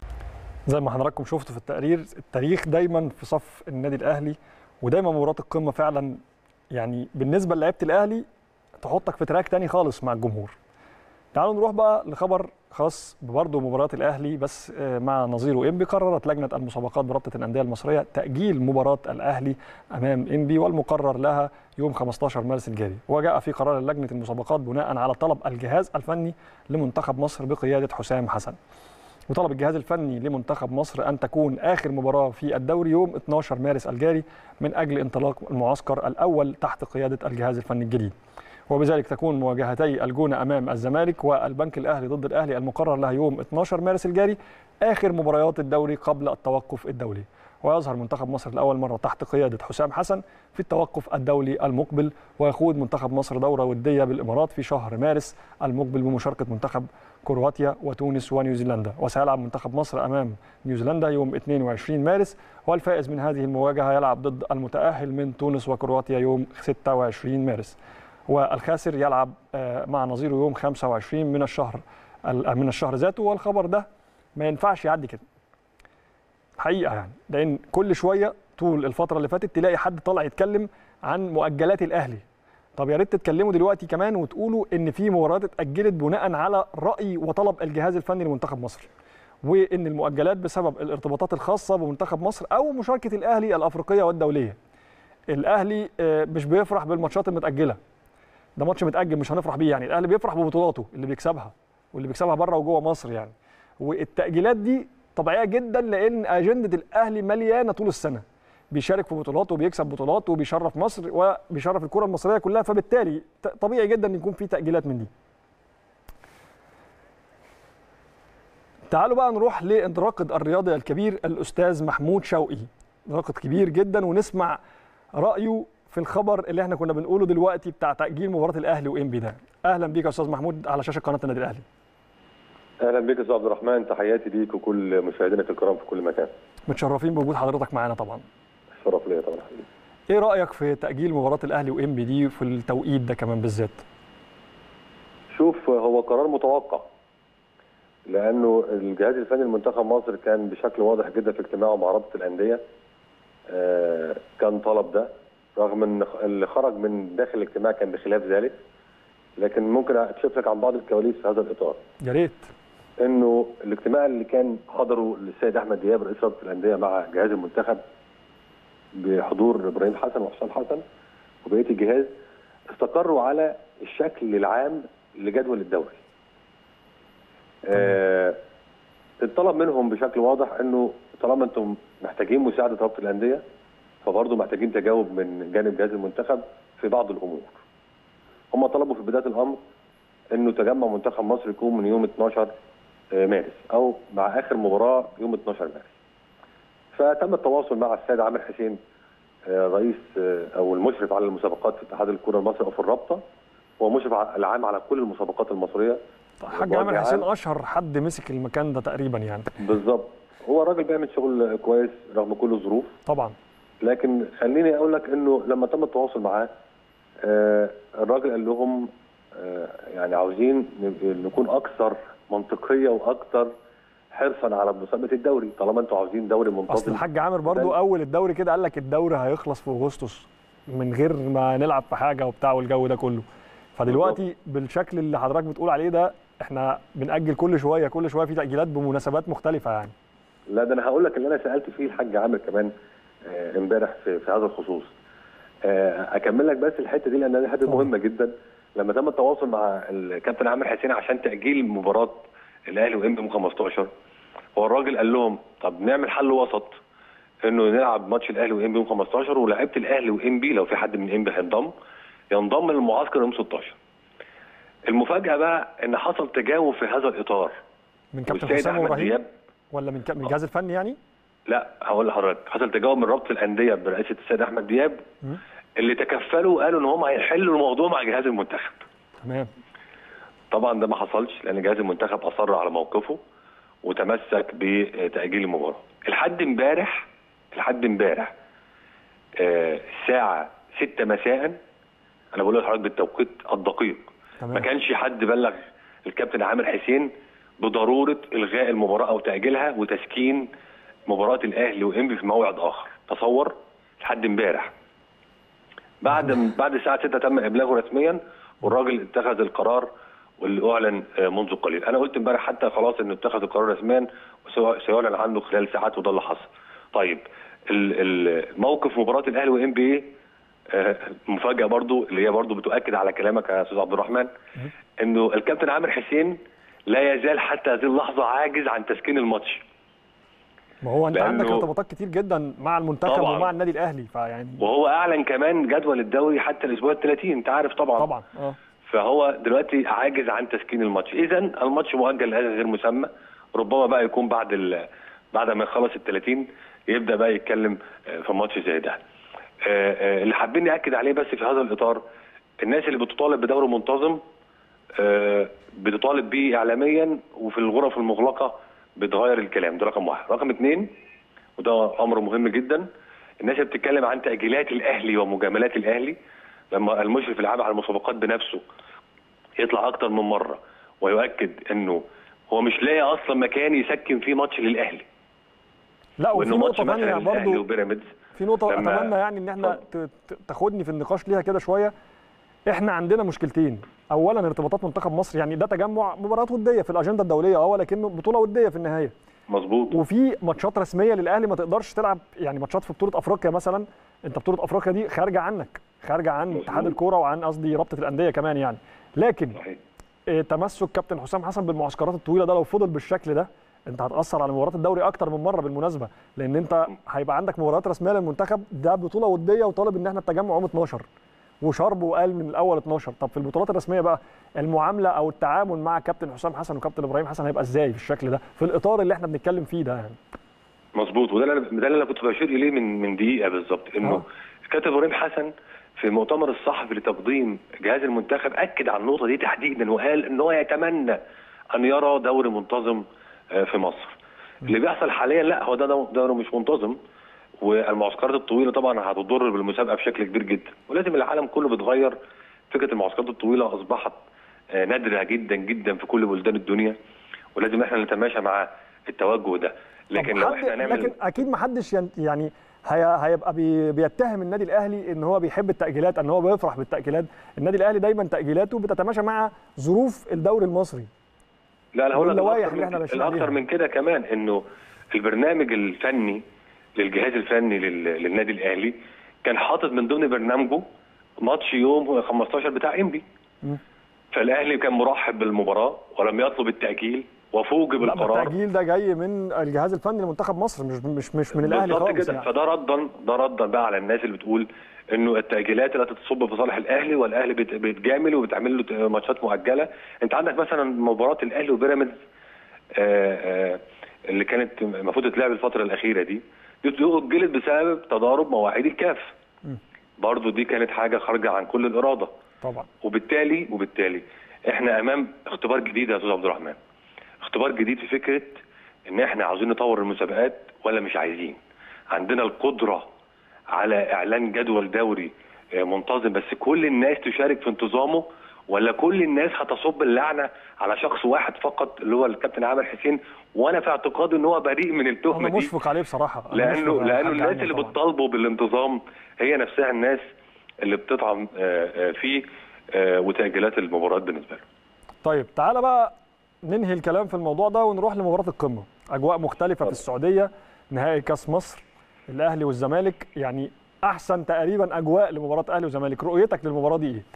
زي ما حضراتكم شفتوا في التقرير التاريخ دايما في صف النادي الاهلي ودايما مباراه القمه فعلا يعني بالنسبه للعيبه الاهلي تحطك في تراك تاني خالص مع الجمهور. تعالوا نروح بقى لخبر خاص برضه مباراة الأهلي بس آه، مع نظيره إنبي قررت لجنة المسابقات برابطة الأندية المصرية تأجيل مباراة الأهلي أمام إنبي والمقرر لها يوم 15 مارس الجاري وجاء في قرار لجنة المسابقات بناء على طلب الجهاز الفني لمنتخب مصر بقيادة حسام حسن وطلب الجهاز الفني لمنتخب مصر ان تكون اخر مباراه في الدوري يوم 12 مارس الجاري من اجل انطلاق المعسكر الاول تحت قياده الجهاز الفني الجديد وبذلك تكون مواجهتي الجونه امام الزمالك والبنك الاهلي ضد الاهلي المقرر لها يوم 12 مارس الجاري اخر مباريات الدوري قبل التوقف الدولي ويظهر منتخب مصر لاول مره تحت قياده حسام حسن في التوقف الدولي المقبل ويخوض منتخب مصر دوره وديه بالامارات في شهر مارس المقبل بمشاركه منتخب كرواتيا وتونس ونيوزيلندا وسيلعب منتخب مصر امام نيوزيلندا يوم 22 مارس والفائز من هذه المواجهه يلعب ضد المتاهل من تونس وكرواتيا يوم 26 مارس والخاسر يلعب مع نظيره يوم 25 من الشهر من الشهر ذاته والخبر ده ما ينفعش يعدي كده حقيقه يعني لان كل شويه طول الفتره اللي فاتت تلاقي حد طالع يتكلم عن مؤجلات الاهلي طب يا ريت تتكلموا دلوقتي كمان وتقولوا ان في مباريات اتاجلت بناء على راي وطلب الجهاز الفني لمنتخب مصر وان المؤجلات بسبب الارتباطات الخاصه بمنتخب مصر او مشاركه الاهلي الافريقيه والدوليه الاهلي مش بيفرح بالماتشات المتاجله ده ماتش متاجل مش هنفرح بيه يعني الاهلي بيفرح ببطولاته اللي بيكسبها واللي بيكسبها بره وجوه مصر يعني والتاجيلات دي طبيعيه جدا لان اجنده الاهلي مليانه طول السنه بيشارك في بطولات وبيكسب بطولات وبيشرف مصر وبيشرف الكره المصريه كلها فبالتالي طبيعي جدا ان يكون في تاجيلات من دي تعالوا بقى نروح للناقد الرياضي الكبير الاستاذ محمود شوقي ناقد كبير جدا ونسمع رايه في الخبر اللي احنا كنا بنقوله دلوقتي بتاع تاجيل مباراه الاهلي وانبي ده اهلا بيك يا استاذ محمود على شاشه قناه النادي الاهلي اهلا بك يا استاذ عبد الرحمن تحياتي ليك وكل مشاهدينا الكرام في كل مكان متشرفين بوجود حضرتك معانا طبعا الشرف ليا طبعا حبيبي ايه رايك في تاجيل مباراه الاهلي وانبي دي في التوقيت ده كمان بالذات شوف هو قرار متوقع لانه الجهاز الفني لمنتخب مصر كان بشكل واضح جدا في اجتماعه مع رابطه الانديه آه كان طلب ده رغم ان اللي خرج من داخل الاجتماع كان بخلاف ذلك لكن ممكن اكشف لك عن بعض الكواليس في هذا الاطار يا ريت انه الاجتماع اللي كان حضره السيد احمد دياب رئيس رابطه الانديه مع جهاز المنتخب بحضور ابراهيم حسن وحسام حسن وبقيه الجهاز استقروا على الشكل العام لجدول الدوري. آه الطلب منهم بشكل واضح انه طالما انتم محتاجين مساعده رابطه الانديه فبرضه محتاجين تجاوب من جانب جهاز المنتخب في بعض الامور. هم طلبوا في بدايه الامر انه تجمع منتخب مصر يكون من يوم 12 مارس او مع اخر مباراه يوم 12 مارس. فتم التواصل مع السيد عامر حسين رئيس او المشرف على المسابقات في اتحاد الكره المصري او في الرابطه هو مشرف العام على كل المسابقات المصريه حاج عامر حسين اشهر حد مسك المكان ده تقريبا يعني بالظبط هو الراجل بيعمل شغل كويس رغم كل الظروف طبعا لكن خليني اقول لك انه لما تم التواصل معاه الراجل قال لهم يعني عاوزين نكون اكثر منطقيه واكثر حرصا على مسابقه الدوري طالما انتوا عاوزين دوري منتظم اصل الحاج عامر برضو اول الدوري كده قال لك الدوري هيخلص في اغسطس من غير ما نلعب في حاجه وبتاع والجو ده كله فدلوقتي بالشكل اللي حضرتك بتقول عليه ده احنا بنأجل كل شويه كل شويه في تأجيلات بمناسبات مختلفه يعني لا ده انا هقول لك اللي انا سالت فيه الحاج عامر كمان امبارح في, في هذا الخصوص آه اكمل لك بس الحته دي لان دي حته مهمه جدا لما تم التواصل مع الكابتن عامر حسين عشان تاجيل مباراه الاهلي وانبي 15 هو الراجل قال لهم طب نعمل حل وسط انه نلعب ماتش الاهلي وانبي يوم 15 ولاعيبه الاهلي وانبي لو في حد من انبي هينضم ينضم للمعسكر يوم 16 المفاجاه بقى ان حصل تجاوب في هذا الاطار من كابتن حسام ابراهيم ولا من من الجهاز الفني يعني لا هقول لحضرتك حصل تجاوب من رابطه الانديه برئاسه السيد احمد دياب اللي تكفلوا قالوا ان هم هيحلوا الموضوع مع جهاز المنتخب تمام طبعا ده ما حصلش لان جهاز المنتخب اصر على موقفه وتمسك بتاجيل المباراه لحد امبارح لحد امبارح الساعه 6 مساء انا بقول لحضرتك بالتوقيت الدقيق تمام. ما كانش حد بلغ الكابتن عامر حسين بضروره الغاء المباراه او تاجيلها وتسكين مباراه الاهلي وانبي في موعد اخر تصور لحد امبارح بعد بعد الساعه 6 تم ابلاغه رسميا والراجل اتخذ القرار واللي اعلن منذ قليل انا قلت امبارح حتى خلاص انه اتخذ القرار رسميا وسيعلن عنه خلال ساعات وده اللي حصل طيب الموقف مباراه الاهلي وام بي اي مفاجاه برضو اللي هي برضو بتؤكد على كلامك يا استاذ عبد الرحمن انه الكابتن عامر حسين لا يزال حتى هذه اللحظه عاجز عن تسكين الماتش ما هو انت لأنه- عندك ارتباطات كتير جدا مع المنتخب طبعاً. ومع النادي الاهلي فيعني وهو اعلن كمان جدول الدوري حتى الاسبوع ال 30 انت عارف طبعا طبعا اه فهو دلوقتي عاجز عن تسكين الماتش اذا الماتش مؤجل لاجل غير مسمى ربما بقى يكون بعد ال... بعد ما يخلص ال 30 يبدا بقى يتكلم آه، في ماتش زي ده آه، آه، اللي حابين ناكد عليه بس في هذا الاطار الناس اللي بتطالب بدوري منتظم آه، بتطالب بيه اعلاميا وفي الغرف المغلقه بتغير الكلام ده رقم واحد رقم اثنين وده امر مهم جدا الناس اللي بتتكلم عن تاجيلات الاهلي ومجاملات الاهلي لما المشرف العام على المسابقات بنفسه يطلع اكتر من مره ويؤكد انه هو مش لاقي اصلا مكان يسكن فيه ماتش للاهلي لا وفي وانه ماتش نقطه مثلا ثانيه الاهلي برضو وبيراميدز في نقطة لما- أتمنى يعني إن إحنا ت- ت- تاخدني في النقاش ليها كده شوية إحنا عندنا مشكلتين أولا ارتباطات منتخب مصر يعني ده تجمع مباريات ودية في الأجندة الدولية أه ولكنه بطولة ودية في النهاية مظبوط وفي ماتشات رسمية للأهلي ما تقدرش تلعب يعني ماتشات في بطولة أفريقيا مثلا أنت بطولة أفريقيا دي خارجة عنك خارجة عن مظبوط. اتحاد الكورة وعن قصدي رابطة الأندية كمان يعني لكن صحيح آه، تمسك كابتن حسام حسن بالمعسكرات الطويله ده لو فضل بالشكل ده انت هتاثر على مباريات الدوري اكتر من مره بالمناسبه لان انت هيبقى عندك مباريات رسميه للمنتخب ده بطوله وديه وطالب ان احنا التجمع يوم 12 وشرب وقال من الاول 12 طب في البطولات الرسميه بقى المعامله او التعامل مع كابتن حسام حسن وكابتن ابراهيم حسن هيبقى ازاي بالشكل ده في الاطار اللي احنا بنتكلم فيه ده يعني مظبوط وده اللي أنا- ده اللي انا كنت بشير اليه من من دقيقه بالظبط انه آه. كابتن ابراهيم حسن في المؤتمر الصحفي لتقديم جهاز المنتخب اكد على النقطه دي تحديدا وقال ان هو يتمنى ان يرى دوري منتظم آه، في مصر. اللي بيحصل حاليا لا هو ده دو- دوري مش منتظم والمعسكرات الطويله طبعا هتضر بالمسابقه بشكل كبير جدا ولازم العالم كله بيتغير فكره المعسكرات الطويله اصبحت آه، نادره جدا جدا في كل بلدان الدنيا ولازم احنا نتماشى مع التوجه ده لكن طب لو حد- احنا هنعمل لكن اكيد ما حدش ين- يعني هي هيبقى بي بيتهم النادي الاهلي ان هو بيحب التاجيلات ان هو بيفرح بالتاجيلات النادي الاهلي دايما تاجيلاته بتتماشى مع ظروف الدوري المصري لا انا هقول لك واللوائح الأكتر اللي احنا من- ماشيين الاكثر عليها. من كده كمان انه البرنامج الفني للجهاز الفني لل- للنادي الاهلي كان حاطط من ضمن برنامجه ماتش يوم 15 بتاع انبي مم. فالاهلي كان مرحب بالمباراه ولم يطلب التاجيل وفوجئ لا بالقرار التاجيل ده جاي من الجهاز الفني لمنتخب مصر مش مش مش من الاهلي بالظبط خالص كده يعني. فده ردا ده ردا بقى على الناس اللي بتقول انه التاجيلات لا تصب في صالح الاهلي والاهلي بت- بتجامل وبتعمل له ماتشات مؤجله انت عندك مثلا مباراه الاهلي وبيراميدز آه، آه، اللي كانت المفروض تتلعب الفتره الاخيره دي دي اجلت بسبب تضارب مواعيد الكاف مم. برضو دي كانت حاجه خارجه عن كل الاراده طبعا وبالتالي وبالتالي احنا امام اختبار جديد يا استاذ عبد الرحمن اختبار جديد في فكره ان احنا عاوزين نطور المسابقات ولا مش عايزين عندنا القدره على اعلان جدول دوري آه، منتظم بس كل الناس تشارك في انتظامه ولا كل الناس هتصب اللعنه على شخص واحد فقط اللي هو الكابتن عامر حسين وانا في اعتقادي ان هو بريء من التهمه انا دي مشفق عليه بصراحه أنا لانه مشفق على لانه الحاج الناس عامر اللي طبعاً. بتطالبه بالانتظام هي نفسها الناس اللي بتطعم آه، آه، فيه آه، وتاجيلات المباريات بالنسبه له طيب تعالى بقى ننهي الكلام في الموضوع ده ونروح لمباراه القمه اجواء مختلفه في اتفضل. السعوديه نهائي كاس مصر الاهلي والزمالك يعني احسن تقريبا اجواء لمباراه اهلي وزمالك رؤيتك للمباراه دي ايه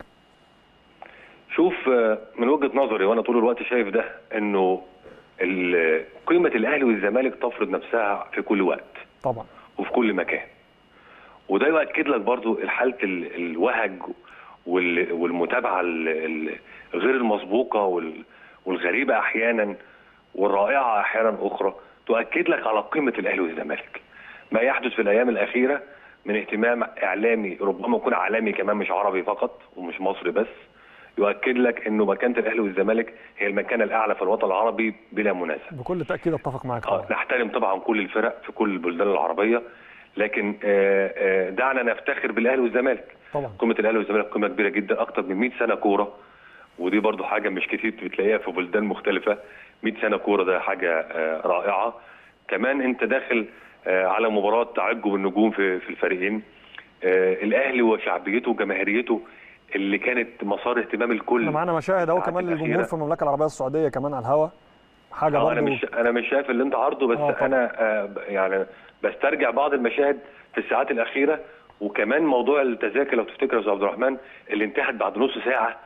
شوف آه، من وجهه نظري وانا طول الوقت شايف ده انه ال- قيمه الاهلي والزمالك تفرض نفسها في كل وقت طبعا وفي كل مكان وده يؤكد لك برضو حاله ال- الوهج وال- والمتابعه ال- ال- غير المسبوقه وال- والغريبه احيانا والرائعه احيانا اخرى تؤكد لك على قيمه الاهلي والزمالك ما يحدث في الايام الاخيره من اهتمام اعلامي ربما يكون عالمي كمان مش عربي فقط ومش مصري بس يؤكد لك انه مكانه الاهلي والزمالك هي المكانه الاعلى في الوطن العربي بلا منازع بكل تاكيد اتفق معاك اه طبعا نحترم طبعا كل الفرق في كل البلدان العربيه لكن آه، آه، دعنا نفتخر بالاهلي والزمالك طبعا قيمه الاهلي والزمالك قيمه كبيره جدا اكتر من 100 سنه كوره ودي برضو حاجه مش كتير بتلاقيها في بلدان مختلفه 100 سنه كوره ده حاجه آه، رائعه كمان انت داخل آه، على مباراه تعجب النجوم في في الفريقين آه، الاهلي وشعبيته وجماهيريته اللي كانت مسار اهتمام الكل احنا معانا مشاهد اهو الساعات كمان للجمهور الأخيرة. في المملكه العربيه السعوديه كمان على الهوا حاجه اه انا برضو مش انا مش شايف اللي انت عارضه بس آه، طبعا. انا آه ب- يعني بسترجع بعض المشاهد في الساعات الاخيره وكمان موضوع التذاكر لو تفتكر يا استاذ عبد الرحمن اللي انتهت بعد نص ساعه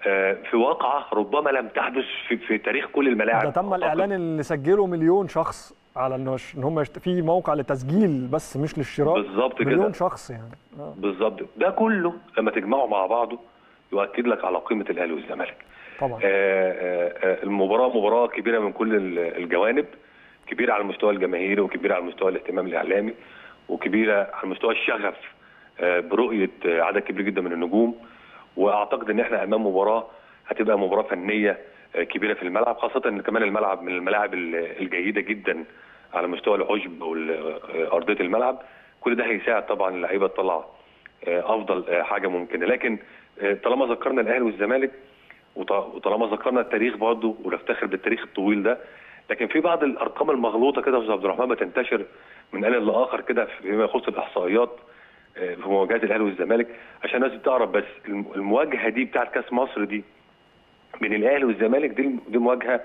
آه، في واقعه ربما لم تحدث في, في تاريخ كل الملاعب ده تم الاعلان اللي سجله مليون شخص على انه ش- ان هم يشت... في موقع للتسجيل بس مش للشراء بالظبط كده. مليون شخص يعني آه. بالظبط ده كله لما تجمعه مع بعضه يؤكد لك على قيمه الاهلي والزمالك طبعا آه، آه، آه، المباراه مباراه كبيره من كل ال- الجوانب كبيره على المستوى الجماهيري وكبيره على المستوى الاهتمام الاعلامي وكبيره على مستوى الشغف آه، برؤيه آه، عدد كبير جدا من النجوم واعتقد ان احنا امام مباراه هتبقى مباراه فنيه آه، كبيره في الملعب خاصه ان كمان الملعب من الملاعب ال- الجيده جدا على مستوى العشب وارضيه الملعب كل ده هيساعد طبعا اللعيبه تطلع آه، افضل آه، حاجه ممكنه لكن آه، طالما ذكرنا الاهلي والزمالك وط- وطالما ذكرنا التاريخ برضه ونفتخر بالتاريخ الطويل ده لكن في بعض الارقام المغلوطه كده يا استاذ عبد الرحمن بتنتشر من ان لاخر كده فيما يخص الاحصائيات آه، في مواجهات الاهلي والزمالك عشان الناس تعرف بس الم- المواجهه دي بتاعت كاس مصر دي بين الاهلي والزمالك دي دي مواجهه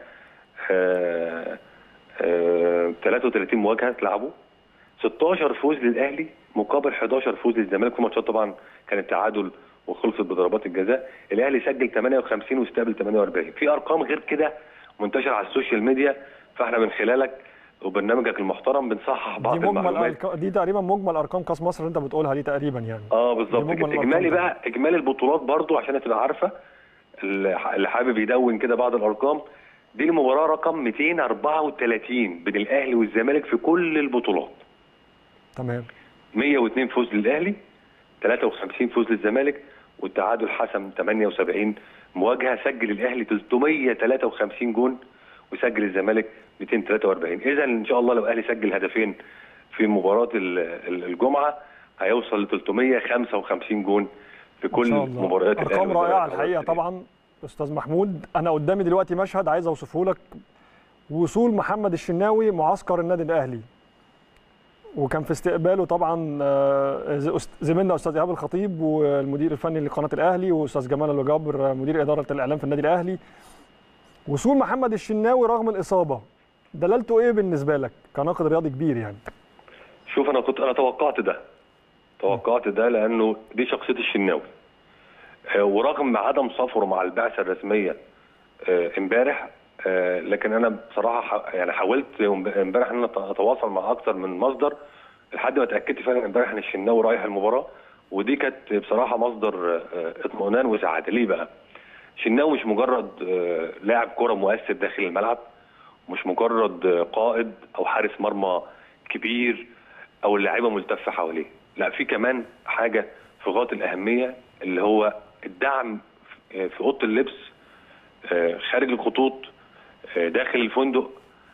آه، آه، 33 مواجهه اتلعبوا 16 فوز للاهلي مقابل 11 فوز للزمالك في ماتشات طبعا كانت تعادل وخلصت بضربات الجزاء الاهلي سجل 58 واستقبل 48 في ارقام غير كده منتشره على السوشيال ميديا فاحنا من خلالك وبرنامجك المحترم بنصحح بعض دي مجمل المعلومات أرق- دي تقريبا مجمل ارقام كاس مصر اللي انت بتقولها دي تقريبا يعني اه بالظبط دي كده مجمل اجمالي الأرقام. بقى اجمالي البطولات برضو عشان تبقى عارفه اللي اللي حابب يدون كده بعض الارقام دي المباراه رقم 234 بين الاهلي والزمالك في كل البطولات تمام 102 فوز للاهلي 53 فوز للزمالك والتعادل حسم 78 مواجهه سجل الاهلي 353 جون وسجل الزمالك 243 اذا ان شاء الله لو الاهلي سجل هدفين في مباراه ال- ال- الجمعه هيوصل ل 355 جون في إن كل شاء الله. مباريات الاهلي ارقام والزمالك. رائعه الحقيقه طبعا استاذ محمود انا قدامي دلوقتي مشهد عايز اوصفه لك وصول محمد الشناوي معسكر النادي الاهلي وكان في استقباله طبعا آه، ز- أست- زميلنا استاذ ايهاب الخطيب والمدير الفني لقناه الاهلي واستاذ جمال الجابر آه، مدير اداره الاعلام في النادي الاهلي وصول محمد الشناوي رغم الاصابه دلالته ايه بالنسبه لك كناقد رياضي كبير يعني شوف انا كنت انا توقعت ده توقعت ده لانه دي شخصيه الشناوي آه، ورغم عدم سفره مع البعثه الرسميه آه، امبارح آه، لكن انا بصراحه ح- يعني حاولت امبارح ان انا أت- اتواصل مع اكثر من مصدر لحد ما اتاكدت فعلا امبارح ان الشناوي رايح المباراه ودي كانت بصراحه مصدر آه، اطمئنان وسعاده ليه بقى؟ الشناوي مش مجرد آه، لاعب كره مؤثر داخل الملعب مش مجرد آه، قائد او حارس مرمى كبير او اللعيبه ملتفه حواليه لا في كمان حاجه في غايه الاهميه اللي هو الدعم في في اوضه اللبس آه، خارج الخطوط آه، داخل الفندق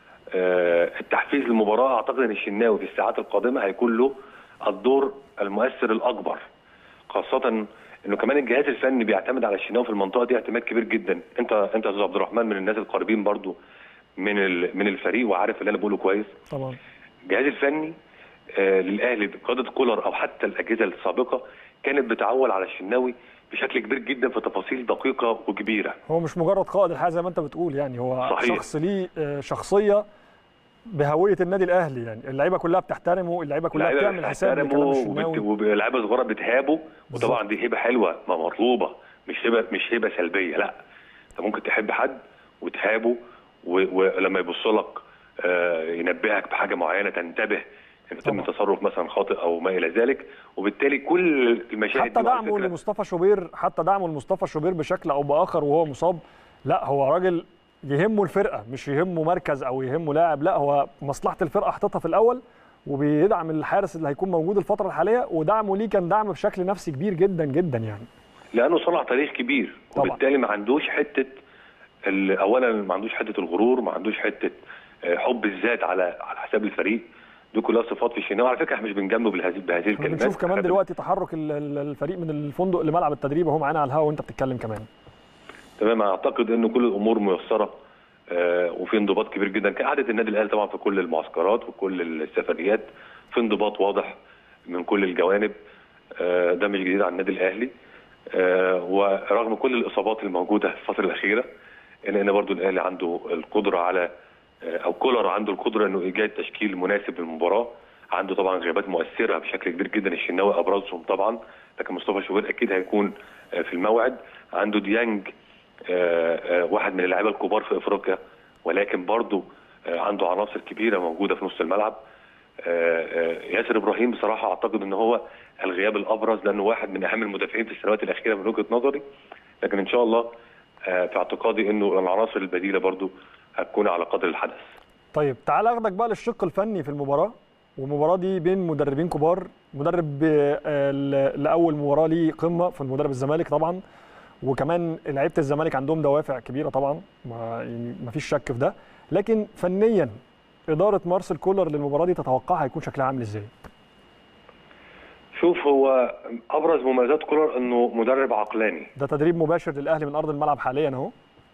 آه، التحفيز للمباراه اعتقد ان الشناوي في الساعات القادمه هيكون له الدور المؤثر الاكبر خاصه انه كمان الجهاز الفني بيعتمد على الشناوي في المنطقه دي اعتماد كبير جدا انت انت يا استاذ عبد الرحمن من الناس القريبين برضو من ال- من الفريق وعارف اللي انا بقوله كويس طبعا الجهاز الفني آه، للاهلي بقياده كولر او حتى الاجهزه السابقه كانت بتعول على الشناوي بشكل كبير جدا في تفاصيل دقيقه وكبيره هو مش مجرد قائد الحقيقه زي ما انت بتقول يعني هو صحيح. شخص ليه آه، شخصيه بهويه النادي الاهلي يعني اللعيبه كلها بتحترمه اللعيبه كلها اللعيبه بتعمل حساب لكلام بتحترمه الشناوي وبت- واللعيبه الصغيره بتهابه وطبعا دي هبه حلوه ما مطلوبه مش هبه مش هبه سلبيه لا انت ممكن تحب حد وتهابه و- ولما يبص لك آه، ينبهك بحاجه معينه تنتبه ان تم طبعا. تصرف مثلا خاطئ او ما الى ذلك وبالتالي كل المشاهد حتى دي على دعمه فكرة- لمصطفى شوبير حتى دعمه لمصطفى شوبير بشكل او باخر وهو مصاب لا هو راجل يهمه الفرقه مش يهمه مركز او يهمه لاعب لا هو مصلحه الفرقه حاططها في الاول وبيدعم الحارس اللي هيكون موجود الفتره الحاليه ودعمه ليه كان دعم بشكل نفسي كبير جدا جدا يعني لانه صنع تاريخ كبير طبعا. وبالتالي ما عندوش حته ال- اولا ما عندوش حته الغرور ما عندوش حته آه، حب الذات على على حساب الفريق دي كلها صفات في الشناوي على فكره احنا مش بنجامله بهذه بهذه احنا الكلمات بنشوف كمان إحنا بن- دلوقتي تحرك ال- ال- الفريق من الفندق لملعب التدريب وهو معانا على الهواء وانت بتتكلم كمان تمام اعتقد ان كل الامور ميسره آه، وفي انضباط كبير جدا كعاده النادي الاهلي طبعا في كل المعسكرات وكل السفريات في انضباط واضح من كل الجوانب آه، ده مش جديد على النادي الاهلي آه، ورغم كل الاصابات الموجوده في الفتره الاخيره الا ان برضو الاهلي عنده القدره على آه، او كولر عنده القدره انه ايجاد تشكيل مناسب للمباراه عنده طبعا غيابات مؤثره بشكل كبير جدا الشناوي ابرزهم طبعا لكن مصطفى شوبير اكيد هيكون آه، في الموعد عنده ديانج آه، آه، واحد من اللعيبه الكبار في افريقيا ولكن برضه آه، عنده عناصر كبيره موجوده في نص الملعب آه، آه، ياسر ابراهيم بصراحه اعتقد ان هو الغياب الابرز لانه واحد من اهم المدافعين في السنوات الاخيره من وجهه نظري لكن ان شاء الله آه، في اعتقادي انه العناصر البديله برضه هتكون على قدر الحدث طيب تعال اخدك بقى للشق الفني في المباراه والمباراه دي بين مدربين كبار مدرب آه، ل- لاول مباراه ليه قمه في المدرب الزمالك طبعا وكمان لعيبه الزمالك عندهم دوافع كبيره طبعا ما يعني ما فيش شك في ده لكن فنيا اداره مارسيل كولر للمباراه دي تتوقعها هيكون شكلها عامل ازاي شوف هو ابرز مميزات كولر انه مدرب عقلاني ده تدريب مباشر للاهلي من ارض الملعب حاليا اهو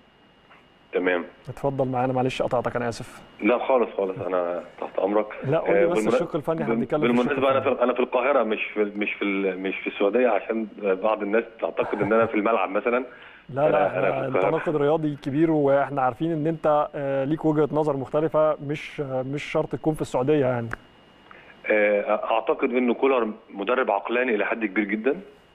تمام اتفضل معانا معلش قطعتك انا اسف لا خالص خالص انا تحت امرك لا قول لي آه، بس بالمنا- الشق الفني احنا بنتكلم في الشق بالمناسبه انا الفني. في انا في القاهره مش في مش في ال- مش في السعوديه عشان بعض الناس تعتقد ان انا في الملعب مثلا لا لا أنا- أنا احنا في انت القاهرة. ناقد رياضي كبير واحنا عارفين ان انت آه، ليك وجهه نظر مختلفه مش آه، مش شرط تكون في السعوديه يعني آه، اعتقد انه كولر مدرب عقلاني الى حد كبير جدا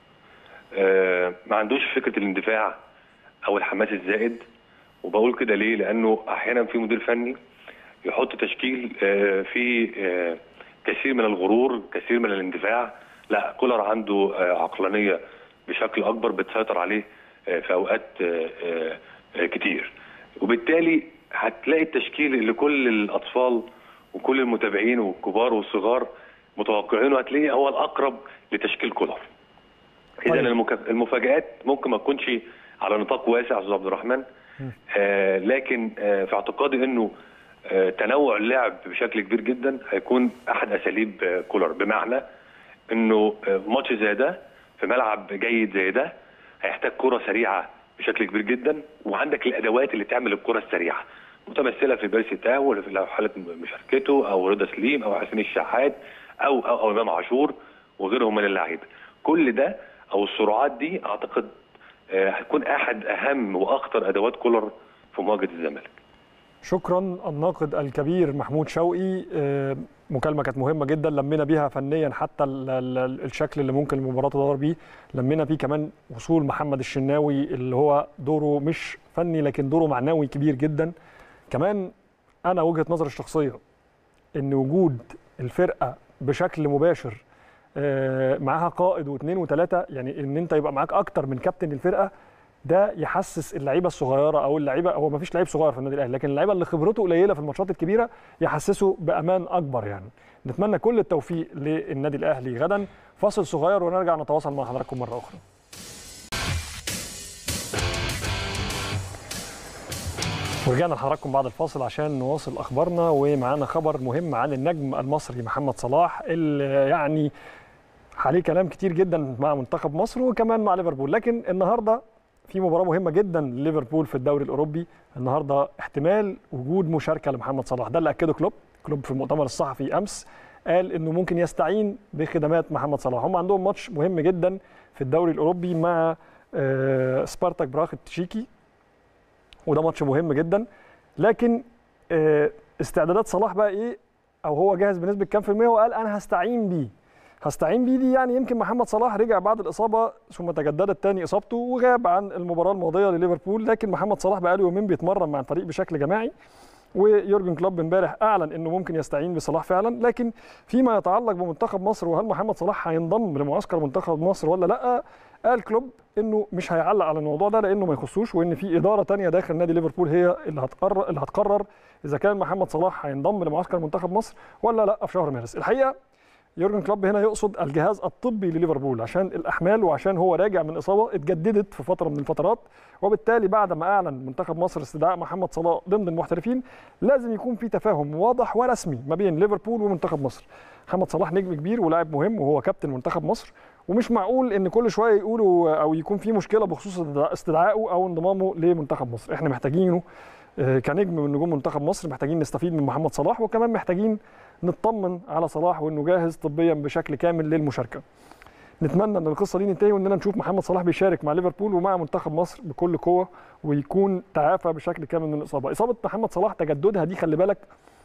آه، ما عندوش فكره الاندفاع او الحماس الزائد وبقول كده ليه لانه احيانا في مدير فني يحط تشكيل آه، فيه آه، كثير من الغرور كثير من الاندفاع لا كولر عنده آه، عقلانيه بشكل اكبر بتسيطر عليه آه، في اوقات آه، آه، آه، كتير وبالتالي هتلاقي التشكيل اللي كل الاطفال وكل المتابعين والكبار والصغار متوقعينه هتلاقيه هو الاقرب لتشكيل كولر اذا طيب. المك- المفاجات ممكن ما تكونش على نطاق واسع استاذ عبد الرحمن آه لكن آه في اعتقادي انه آه تنوع اللعب بشكل كبير جدا هيكون احد اساليب آه كولر بمعنى انه آه ماتش زي ده في ملعب جيد زي ده هيحتاج كره سريعه بشكل كبير جدا وعندك الادوات اللي تعمل الكره السريعه متمثله في بيرسي تاو ولا في حاله مشاركته او رضا سليم او حسين الشحات او او, أو امام عاشور وغيرهم من اللعيبه كل ده او السرعات دي اعتقد آه، هتكون احد اهم واخطر ادوات كولر في مواجهه الزمالك شكرا الناقد الكبير محمود شوقي آه، مكالمه كانت مهمه جدا لمينا بيها فنيا حتى ال- ال- الشكل اللي ممكن المباراه تدور بيه لمينا بيه كمان وصول محمد الشناوي اللي هو دوره مش فني لكن دوره معنوي كبير جدا كمان انا وجهه نظري الشخصيه ان وجود الفرقه بشكل مباشر آه، معاها قائد واثنين وثلاثه يعني ان انت يبقى معاك اكتر من كابتن الفرقه ده يحسس اللعيبه الصغيره او اللعيبه هو ما فيش لعيب صغير في النادي الاهلي لكن اللعيبه اللي خبرته قليله في الماتشات الكبيره يحسسه بامان اكبر يعني نتمنى كل التوفيق للنادي الاهلي غدا فاصل صغير ونرجع نتواصل مع حضراتكم مره اخرى ورجعنا لحضراتكم بعد الفاصل عشان نواصل اخبارنا ومعانا خبر مهم عن النجم المصري محمد صلاح اللي يعني عليه كلام كتير جدا مع منتخب مصر وكمان مع ليفربول لكن النهارده في مباراه مهمه جدا لليفربول في الدوري الاوروبي النهارده احتمال وجود مشاركه لمحمد صلاح ده اللي اكده كلوب كلوب في المؤتمر الصحفي امس قال انه ممكن يستعين بخدمات محمد صلاح هم عندهم ماتش مهم جدا في الدوري الاوروبي مع آه، سبارتاك براخ التشيكي وده ماتش مهم جدا لكن آه، استعدادات صلاح بقى ايه او هو جاهز بنسبه كام في الميه وقال انا هستعين بيه هستعين بيه دي يعني يمكن محمد صلاح رجع بعد الاصابه ثم تجددت تاني اصابته وغاب عن المباراه الماضيه لليفربول لكن محمد صلاح بقاله يومين بيتمرن مع الفريق بشكل جماعي ويورجن كلوب امبارح اعلن انه ممكن يستعين بصلاح فعلا لكن فيما يتعلق بمنتخب مصر وهل محمد صلاح هينضم لمعسكر منتخب مصر ولا لا قال كلوب انه مش هيعلق على الموضوع ده لانه ما يخصوش وان في اداره تانية داخل نادي ليفربول هي اللي هتقرر اللي هتقرر اذا كان محمد صلاح هينضم لمعسكر منتخب مصر ولا لا في شهر مارس الحقيقه يورجن كلوب هنا يقصد الجهاز الطبي لليفربول عشان الاحمال وعشان هو راجع من اصابه اتجددت في فتره من الفترات وبالتالي بعد ما اعلن منتخب مصر استدعاء محمد صلاح ضمن المحترفين لازم يكون في تفاهم واضح ورسمي ما بين ليفربول ومنتخب مصر محمد صلاح نجم كبير ولاعب مهم وهو كابتن منتخب مصر ومش معقول ان كل شويه يقولوا او يكون في مشكله بخصوص استدعائه او انضمامه لمنتخب مصر احنا محتاجينه آه، كنجم من نجوم منتخب مصر محتاجين نستفيد من محمد صلاح وكمان محتاجين نطمن على صلاح وانه جاهز طبيا بشكل كامل للمشاركه نتمنى ان القصه دي تنتهي واننا نشوف محمد صلاح بيشارك مع ليفربول ومع منتخب مصر بكل قوه ويكون تعافى بشكل كامل من الاصابه اصابه محمد صلاح تجددها دي خلي بالك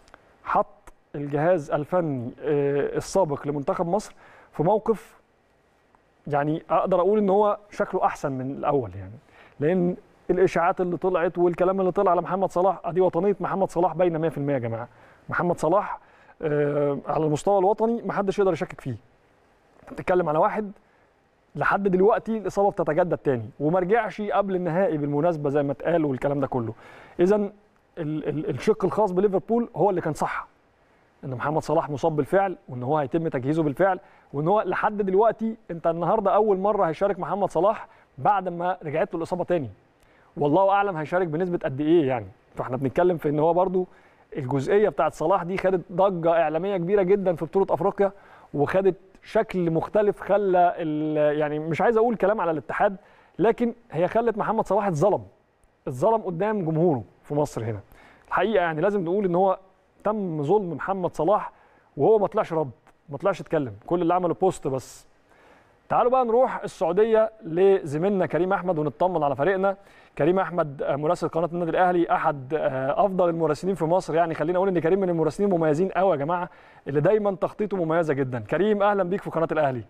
حط الجهاز الفني آه، السابق لمنتخب مصر في موقف يعني اقدر اقول ان هو شكله احسن من الاول يعني لان الاشاعات اللي طلعت والكلام اللي طلع على محمد صلاح ادي وطنيه محمد صلاح باينه 100% يا جماعه محمد صلاح آه على المستوى الوطني ما حدش يقدر يشكك فيه بتتكلم على واحد لحد دلوقتي الاصابه بتتجدد تاني وما رجعش قبل النهائي بالمناسبه زي ما اتقال والكلام ده كله اذا ال ال الشق الخاص بليفربول هو اللي كان صح ان محمد صلاح مصاب بالفعل وان هو هيتم تجهيزه بالفعل وان هو لحد دلوقتي انت النهارده اول مره هيشارك محمد صلاح بعد ما رجعت له الاصابه تاني والله اعلم هيشارك بنسبه قد ايه يعني فاحنا بنتكلم في ان هو برده الجزئيه بتاعت صلاح دي خدت ضجه اعلاميه كبيره جدا في بطوله افريقيا وخدت شكل مختلف خلى يعني مش عايز اقول كلام على الاتحاد لكن هي خلت محمد صلاح اتظلم اتظلم قدام جمهوره في مصر هنا الحقيقه يعني لازم نقول ان هو تم ظلم محمد صلاح وهو ما طلعش رد ما طلعش اتكلم كل اللي عمله بوست بس تعالوا بقى نروح السعوديه لزميلنا كريم احمد ونطمن على فريقنا كريم احمد مراسل قناه النادي الاهلي احد افضل المراسلين في مصر يعني خلينا اقول ان كريم من المراسلين المميزين قوي يا جماعه اللي دايما تخطيطه مميزه جدا كريم اهلا بيك في قناه الاهلي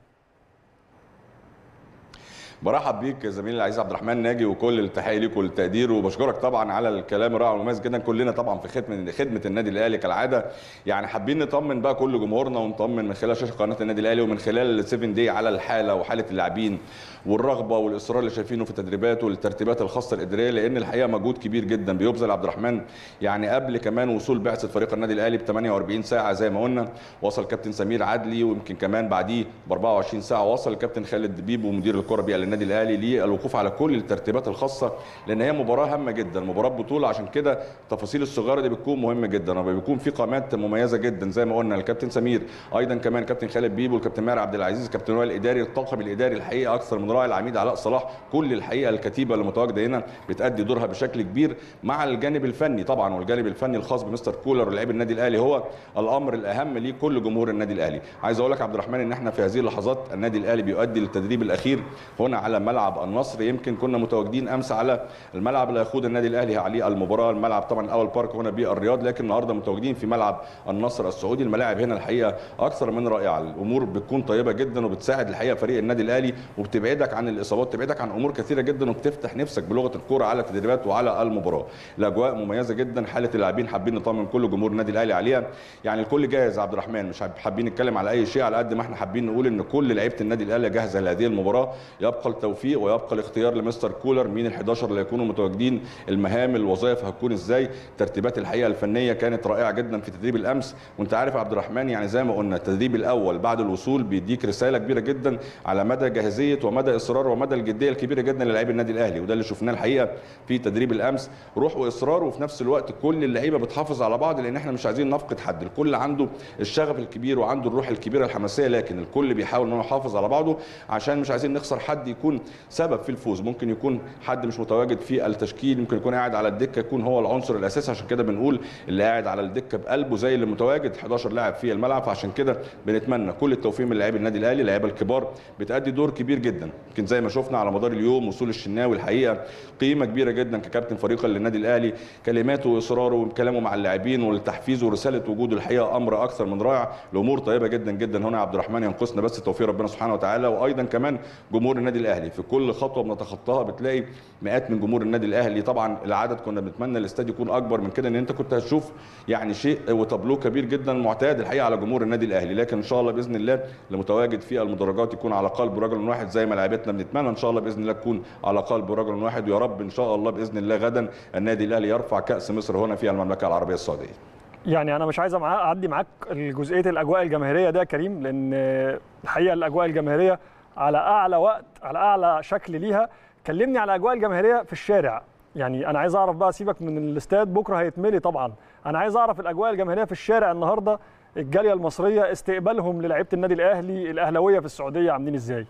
برحب بيك زميلي العزيز عبد الرحمن ناجي وكل التحيه ليك والتقدير وبشكرك طبعا على الكلام الرائع والمميز جدا كلنا طبعا في خدمه خدمه النادي الاهلي كالعاده يعني حابين نطمن بقى كل جمهورنا ونطمن من خلال شاشه قناه النادي الاهلي ومن خلال 7 دي على الحاله وحاله اللاعبين والرغبه والاصرار اللي شايفينه في التدريبات والترتيبات الخاصه الاداريه لان الحقيقه مجهود كبير جدا بيبذل عبد الرحمن يعني قبل كمان وصول بعثه فريق النادي الاهلي ب 48 ساعه زي ما قلنا وصل كابتن سمير عدلي ويمكن كمان بعديه ب 24 ساعه وصل الكابتن خالد بيبو مدير الكره بيئه للنادي الاهلي للوقوف على كل الترتيبات الخاصه لان هي مباراه هامه جدا مباراه بطوله عشان كده التفاصيل الصغيره دي بتكون مهمه جدا وبيكون في قامات مميزه جدا زي ما قلنا الكابتن سمير ايضا كمان كابتن خالد بيبو الكابتن ماهر عبد العزيز كابتن وائل الاداري الطاقم الاداري الحقيقه اكثر من رائع العميد علاء صلاح كل الحقيقه الكتيبه اللي متواجده هنا بتادي دورها بشكل كبير مع الجانب الفني طبعا والجانب الفني الخاص بمستر كولر ولاعيب النادي الاهلي هو الامر الاهم لكل جمهور النادي الاهلي عايز اقول لك عبد الرحمن ان احنا في هذه اللحظات النادي الاهلي بيؤدي التدريب الاخير هنا على ملعب النصر يمكن كنا متواجدين امس على الملعب اللي هيخوض النادي الاهلي عليه المباراه الملعب طبعا اول بارك هنا بالرياض لكن النهارده متواجدين في ملعب النصر السعودي الملاعب هنا الحقيقه اكثر من رائعه الامور بتكون طيبه جدا وبتساعد الحقيقه فريق النادي الاهلي وبتبعدك عن الاصابات تبعدك عن امور كثيره جدا وبتفتح نفسك بلغه الكوره على التدريبات وعلى المباراه الاجواء مميزه جدا حاله اللاعبين حابين نطمن كل جمهور النادي الاهلي عليها يعني الكل جاهز عبد الرحمن مش حابين نتكلم على اي شيء على قد ما احنا حابين نقول ان كل لعيبه النادي الاهلي جاهزه لهذه المباراه يبقى التوفيق ويبقى الاختيار لمستر كولر مين ال11 اللي هيكونوا متواجدين المهام الوظائف هتكون ازاي ترتيبات الحقيقه الفنيه كانت رائعه جدا في تدريب الامس وانت عارف عبد الرحمن يعني زي ما قلنا التدريب الاول بعد الوصول بيديك رساله كبيره جدا على مدى جاهزيه ومدى اصرار ومدى الجديه الكبيره جدا للاعبي النادي الاهلي وده اللي شفناه الحقيقه في تدريب الامس روح واصرار وفي نفس الوقت كل اللعيبه بتحافظ على بعض لان احنا مش عايزين نفقد حد الكل عنده الشغف الكبير وعنده الروح الكبيره الحماسيه لكن الكل بيحاول ان هو يحافظ على بعضه عشان مش عايزين نخسر حد يكون سبب في الفوز ممكن يكون حد مش متواجد في التشكيل ممكن يكون قاعد على الدكه يكون هو العنصر الاساسي عشان كده بنقول اللي قاعد على الدكه بقلبه زي اللي متواجد 11 لاعب في الملعب فعشان كده بنتمنى كل التوفيق من لاعبي النادي الاهلي اللعيبه الكبار بتادي دور كبير جدا يمكن زي ما شفنا على مدار اليوم وصول الشناوي الحقيقه قيمه كبيره جدا ككابتن فريق للنادي الاهلي كلماته واصراره وكلامه مع اللاعبين والتحفيز ورساله وجوده الحقيقه امر اكثر من رائع الامور طيبه جدا جدا هنا عبد الرحمن ينقصنا بس توفيق ربنا سبحانه وتعالى وايضا كمان جمهور النادي الاهلي في كل خطوه بنتخطاها بتلاقي مئات من جمهور النادي الاهلي طبعا العدد كنا بنتمنى الاستاد يكون اكبر من كده ان انت كنت هتشوف يعني شيء وتابلو كبير جدا معتاد الحقيقه على جمهور النادي الاهلي لكن ان شاء الله باذن الله اللي متواجد في المدرجات يكون على قلب رجل واحد زي ما لعيبتنا بنتمنى ان شاء الله باذن الله تكون على قلب رجل واحد ويا رب ان شاء الله باذن الله غدا النادي الاهلي يرفع كاس مصر هنا في المملكه العربيه السعوديه يعني انا مش عايز اعدي معاك جزئيه الاجواء الجماهيريه ده يا كريم لان الحقيقه الاجواء الجماهيريه على اعلى وقت على اعلى شكل ليها كلمني على الاجواء الجماهيريه في الشارع يعني انا عايز اعرف بقى سيبك من الاستاد بكره هيتملي طبعا انا عايز اعرف الاجواء الجماهيريه في الشارع النهارده الجاليه المصريه استقبالهم للعيبه النادي الاهلي الاهلاويه في السعوديه عاملين ازاي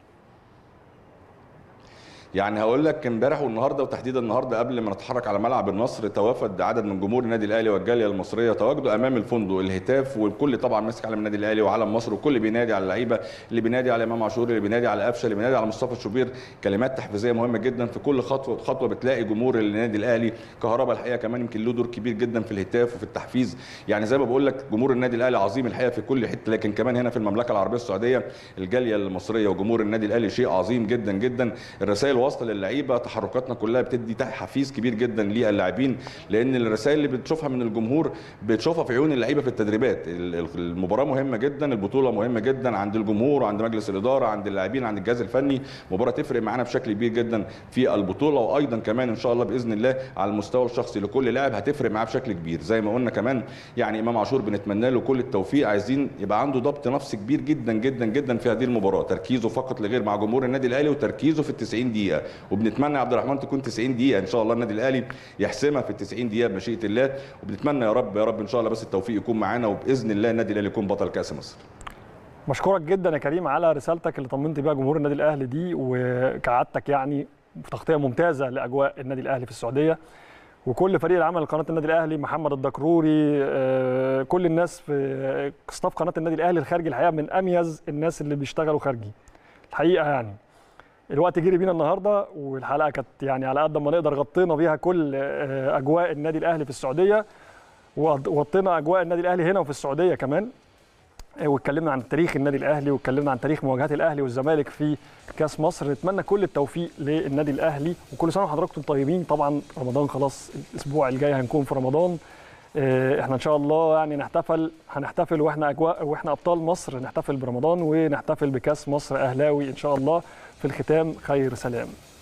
يعني هقول لك امبارح والنهارده وتحديدا النهارده قبل ما نتحرك على ملعب النصر توافد عدد من جمهور النادي الاهلي والجاليه المصريه تواجدوا امام الفندق الهتاف والكل طبعا ماسك علم النادي الاهلي وعلم مصر وكل بينادي على اللعيبه اللي بينادي على امام عاشور اللي بينادي على قفشه اللي بينادي على مصطفى شوبير كلمات تحفيزيه مهمه جدا في كل خطوه خطوه بتلاقي جمهور النادي الاهلي كهرباء الحقيقه كمان يمكن له دور كبير جدا في الهتاف وفي التحفيز يعني زي ما بقول لك جمهور النادي الاهلي عظيم الحقيقه في كل حته لكن كمان هنا في المملكه العربيه السعوديه الجاليه المصريه وجمهور النادي الاهلي شيء عظيم جدا جدا الرسائل واصله للعيبه تحركاتنا كلها بتدي تحفيز كبير جدا للاعبين لان الرسائل اللي بتشوفها من الجمهور بتشوفها في عيون اللعيبه في التدريبات المباراه مهمه جدا البطوله مهمه جدا عند الجمهور وعند مجلس الاداره عند اللاعبين عند الجهاز الفني مباراه تفرق معانا بشكل كبير جدا في البطوله وايضا كمان ان شاء الله باذن الله على المستوى الشخصي لكل لاعب هتفرق معاه بشكل كبير زي ما قلنا كمان يعني امام عاشور بنتمنى له كل التوفيق عايزين يبقى عنده ضبط نفسي كبير جدا جدا جدا في هذه المباراه تركيزه فقط لغير مع جمهور النادي الاهلي وتركيزه في ال 90 دقيقه وبنتمنى يا عبد الرحمن تكون 90 دقيقه ان شاء الله النادي الاهلي يحسمها في ال 90 دقيقه بمشيئه الله وبنتمنى يا رب يا رب ان شاء الله بس التوفيق يكون معانا وباذن الله النادي الاهلي يكون بطل كاس مصر بشكرك جدا يا كريم على رسالتك اللي طمنت بيها جمهور النادي الاهلي دي وكعادتك يعني في تغطيه ممتازه لاجواء النادي الاهلي في السعوديه وكل فريق العمل لقناه النادي الاهلي محمد الدكروري كل الناس في ستاف قناه النادي الاهلي الخارجي الحقيقه من اميز الناس اللي بيشتغلوا خارجي الحقيقه يعني الوقت جري بينا النهارده والحلقه كانت يعني على قد ما نقدر غطينا بيها كل اجواء النادي الاهلي في السعوديه وغطينا اجواء النادي الاهلي هنا وفي السعوديه كمان واتكلمنا عن تاريخ النادي الاهلي واتكلمنا عن تاريخ مواجهات الاهلي والزمالك في كاس مصر نتمنى كل التوفيق للنادي الاهلي وكل سنه وحضراتكم طيبين طبعا رمضان خلاص الاسبوع الجاي هنكون في رمضان احنا ان شاء الله يعني نحتفل هنحتفل واحنا اجواء واحنا ابطال مصر نحتفل برمضان ونحتفل بكاس مصر اهلاوي ان شاء الله في الختام خير سلام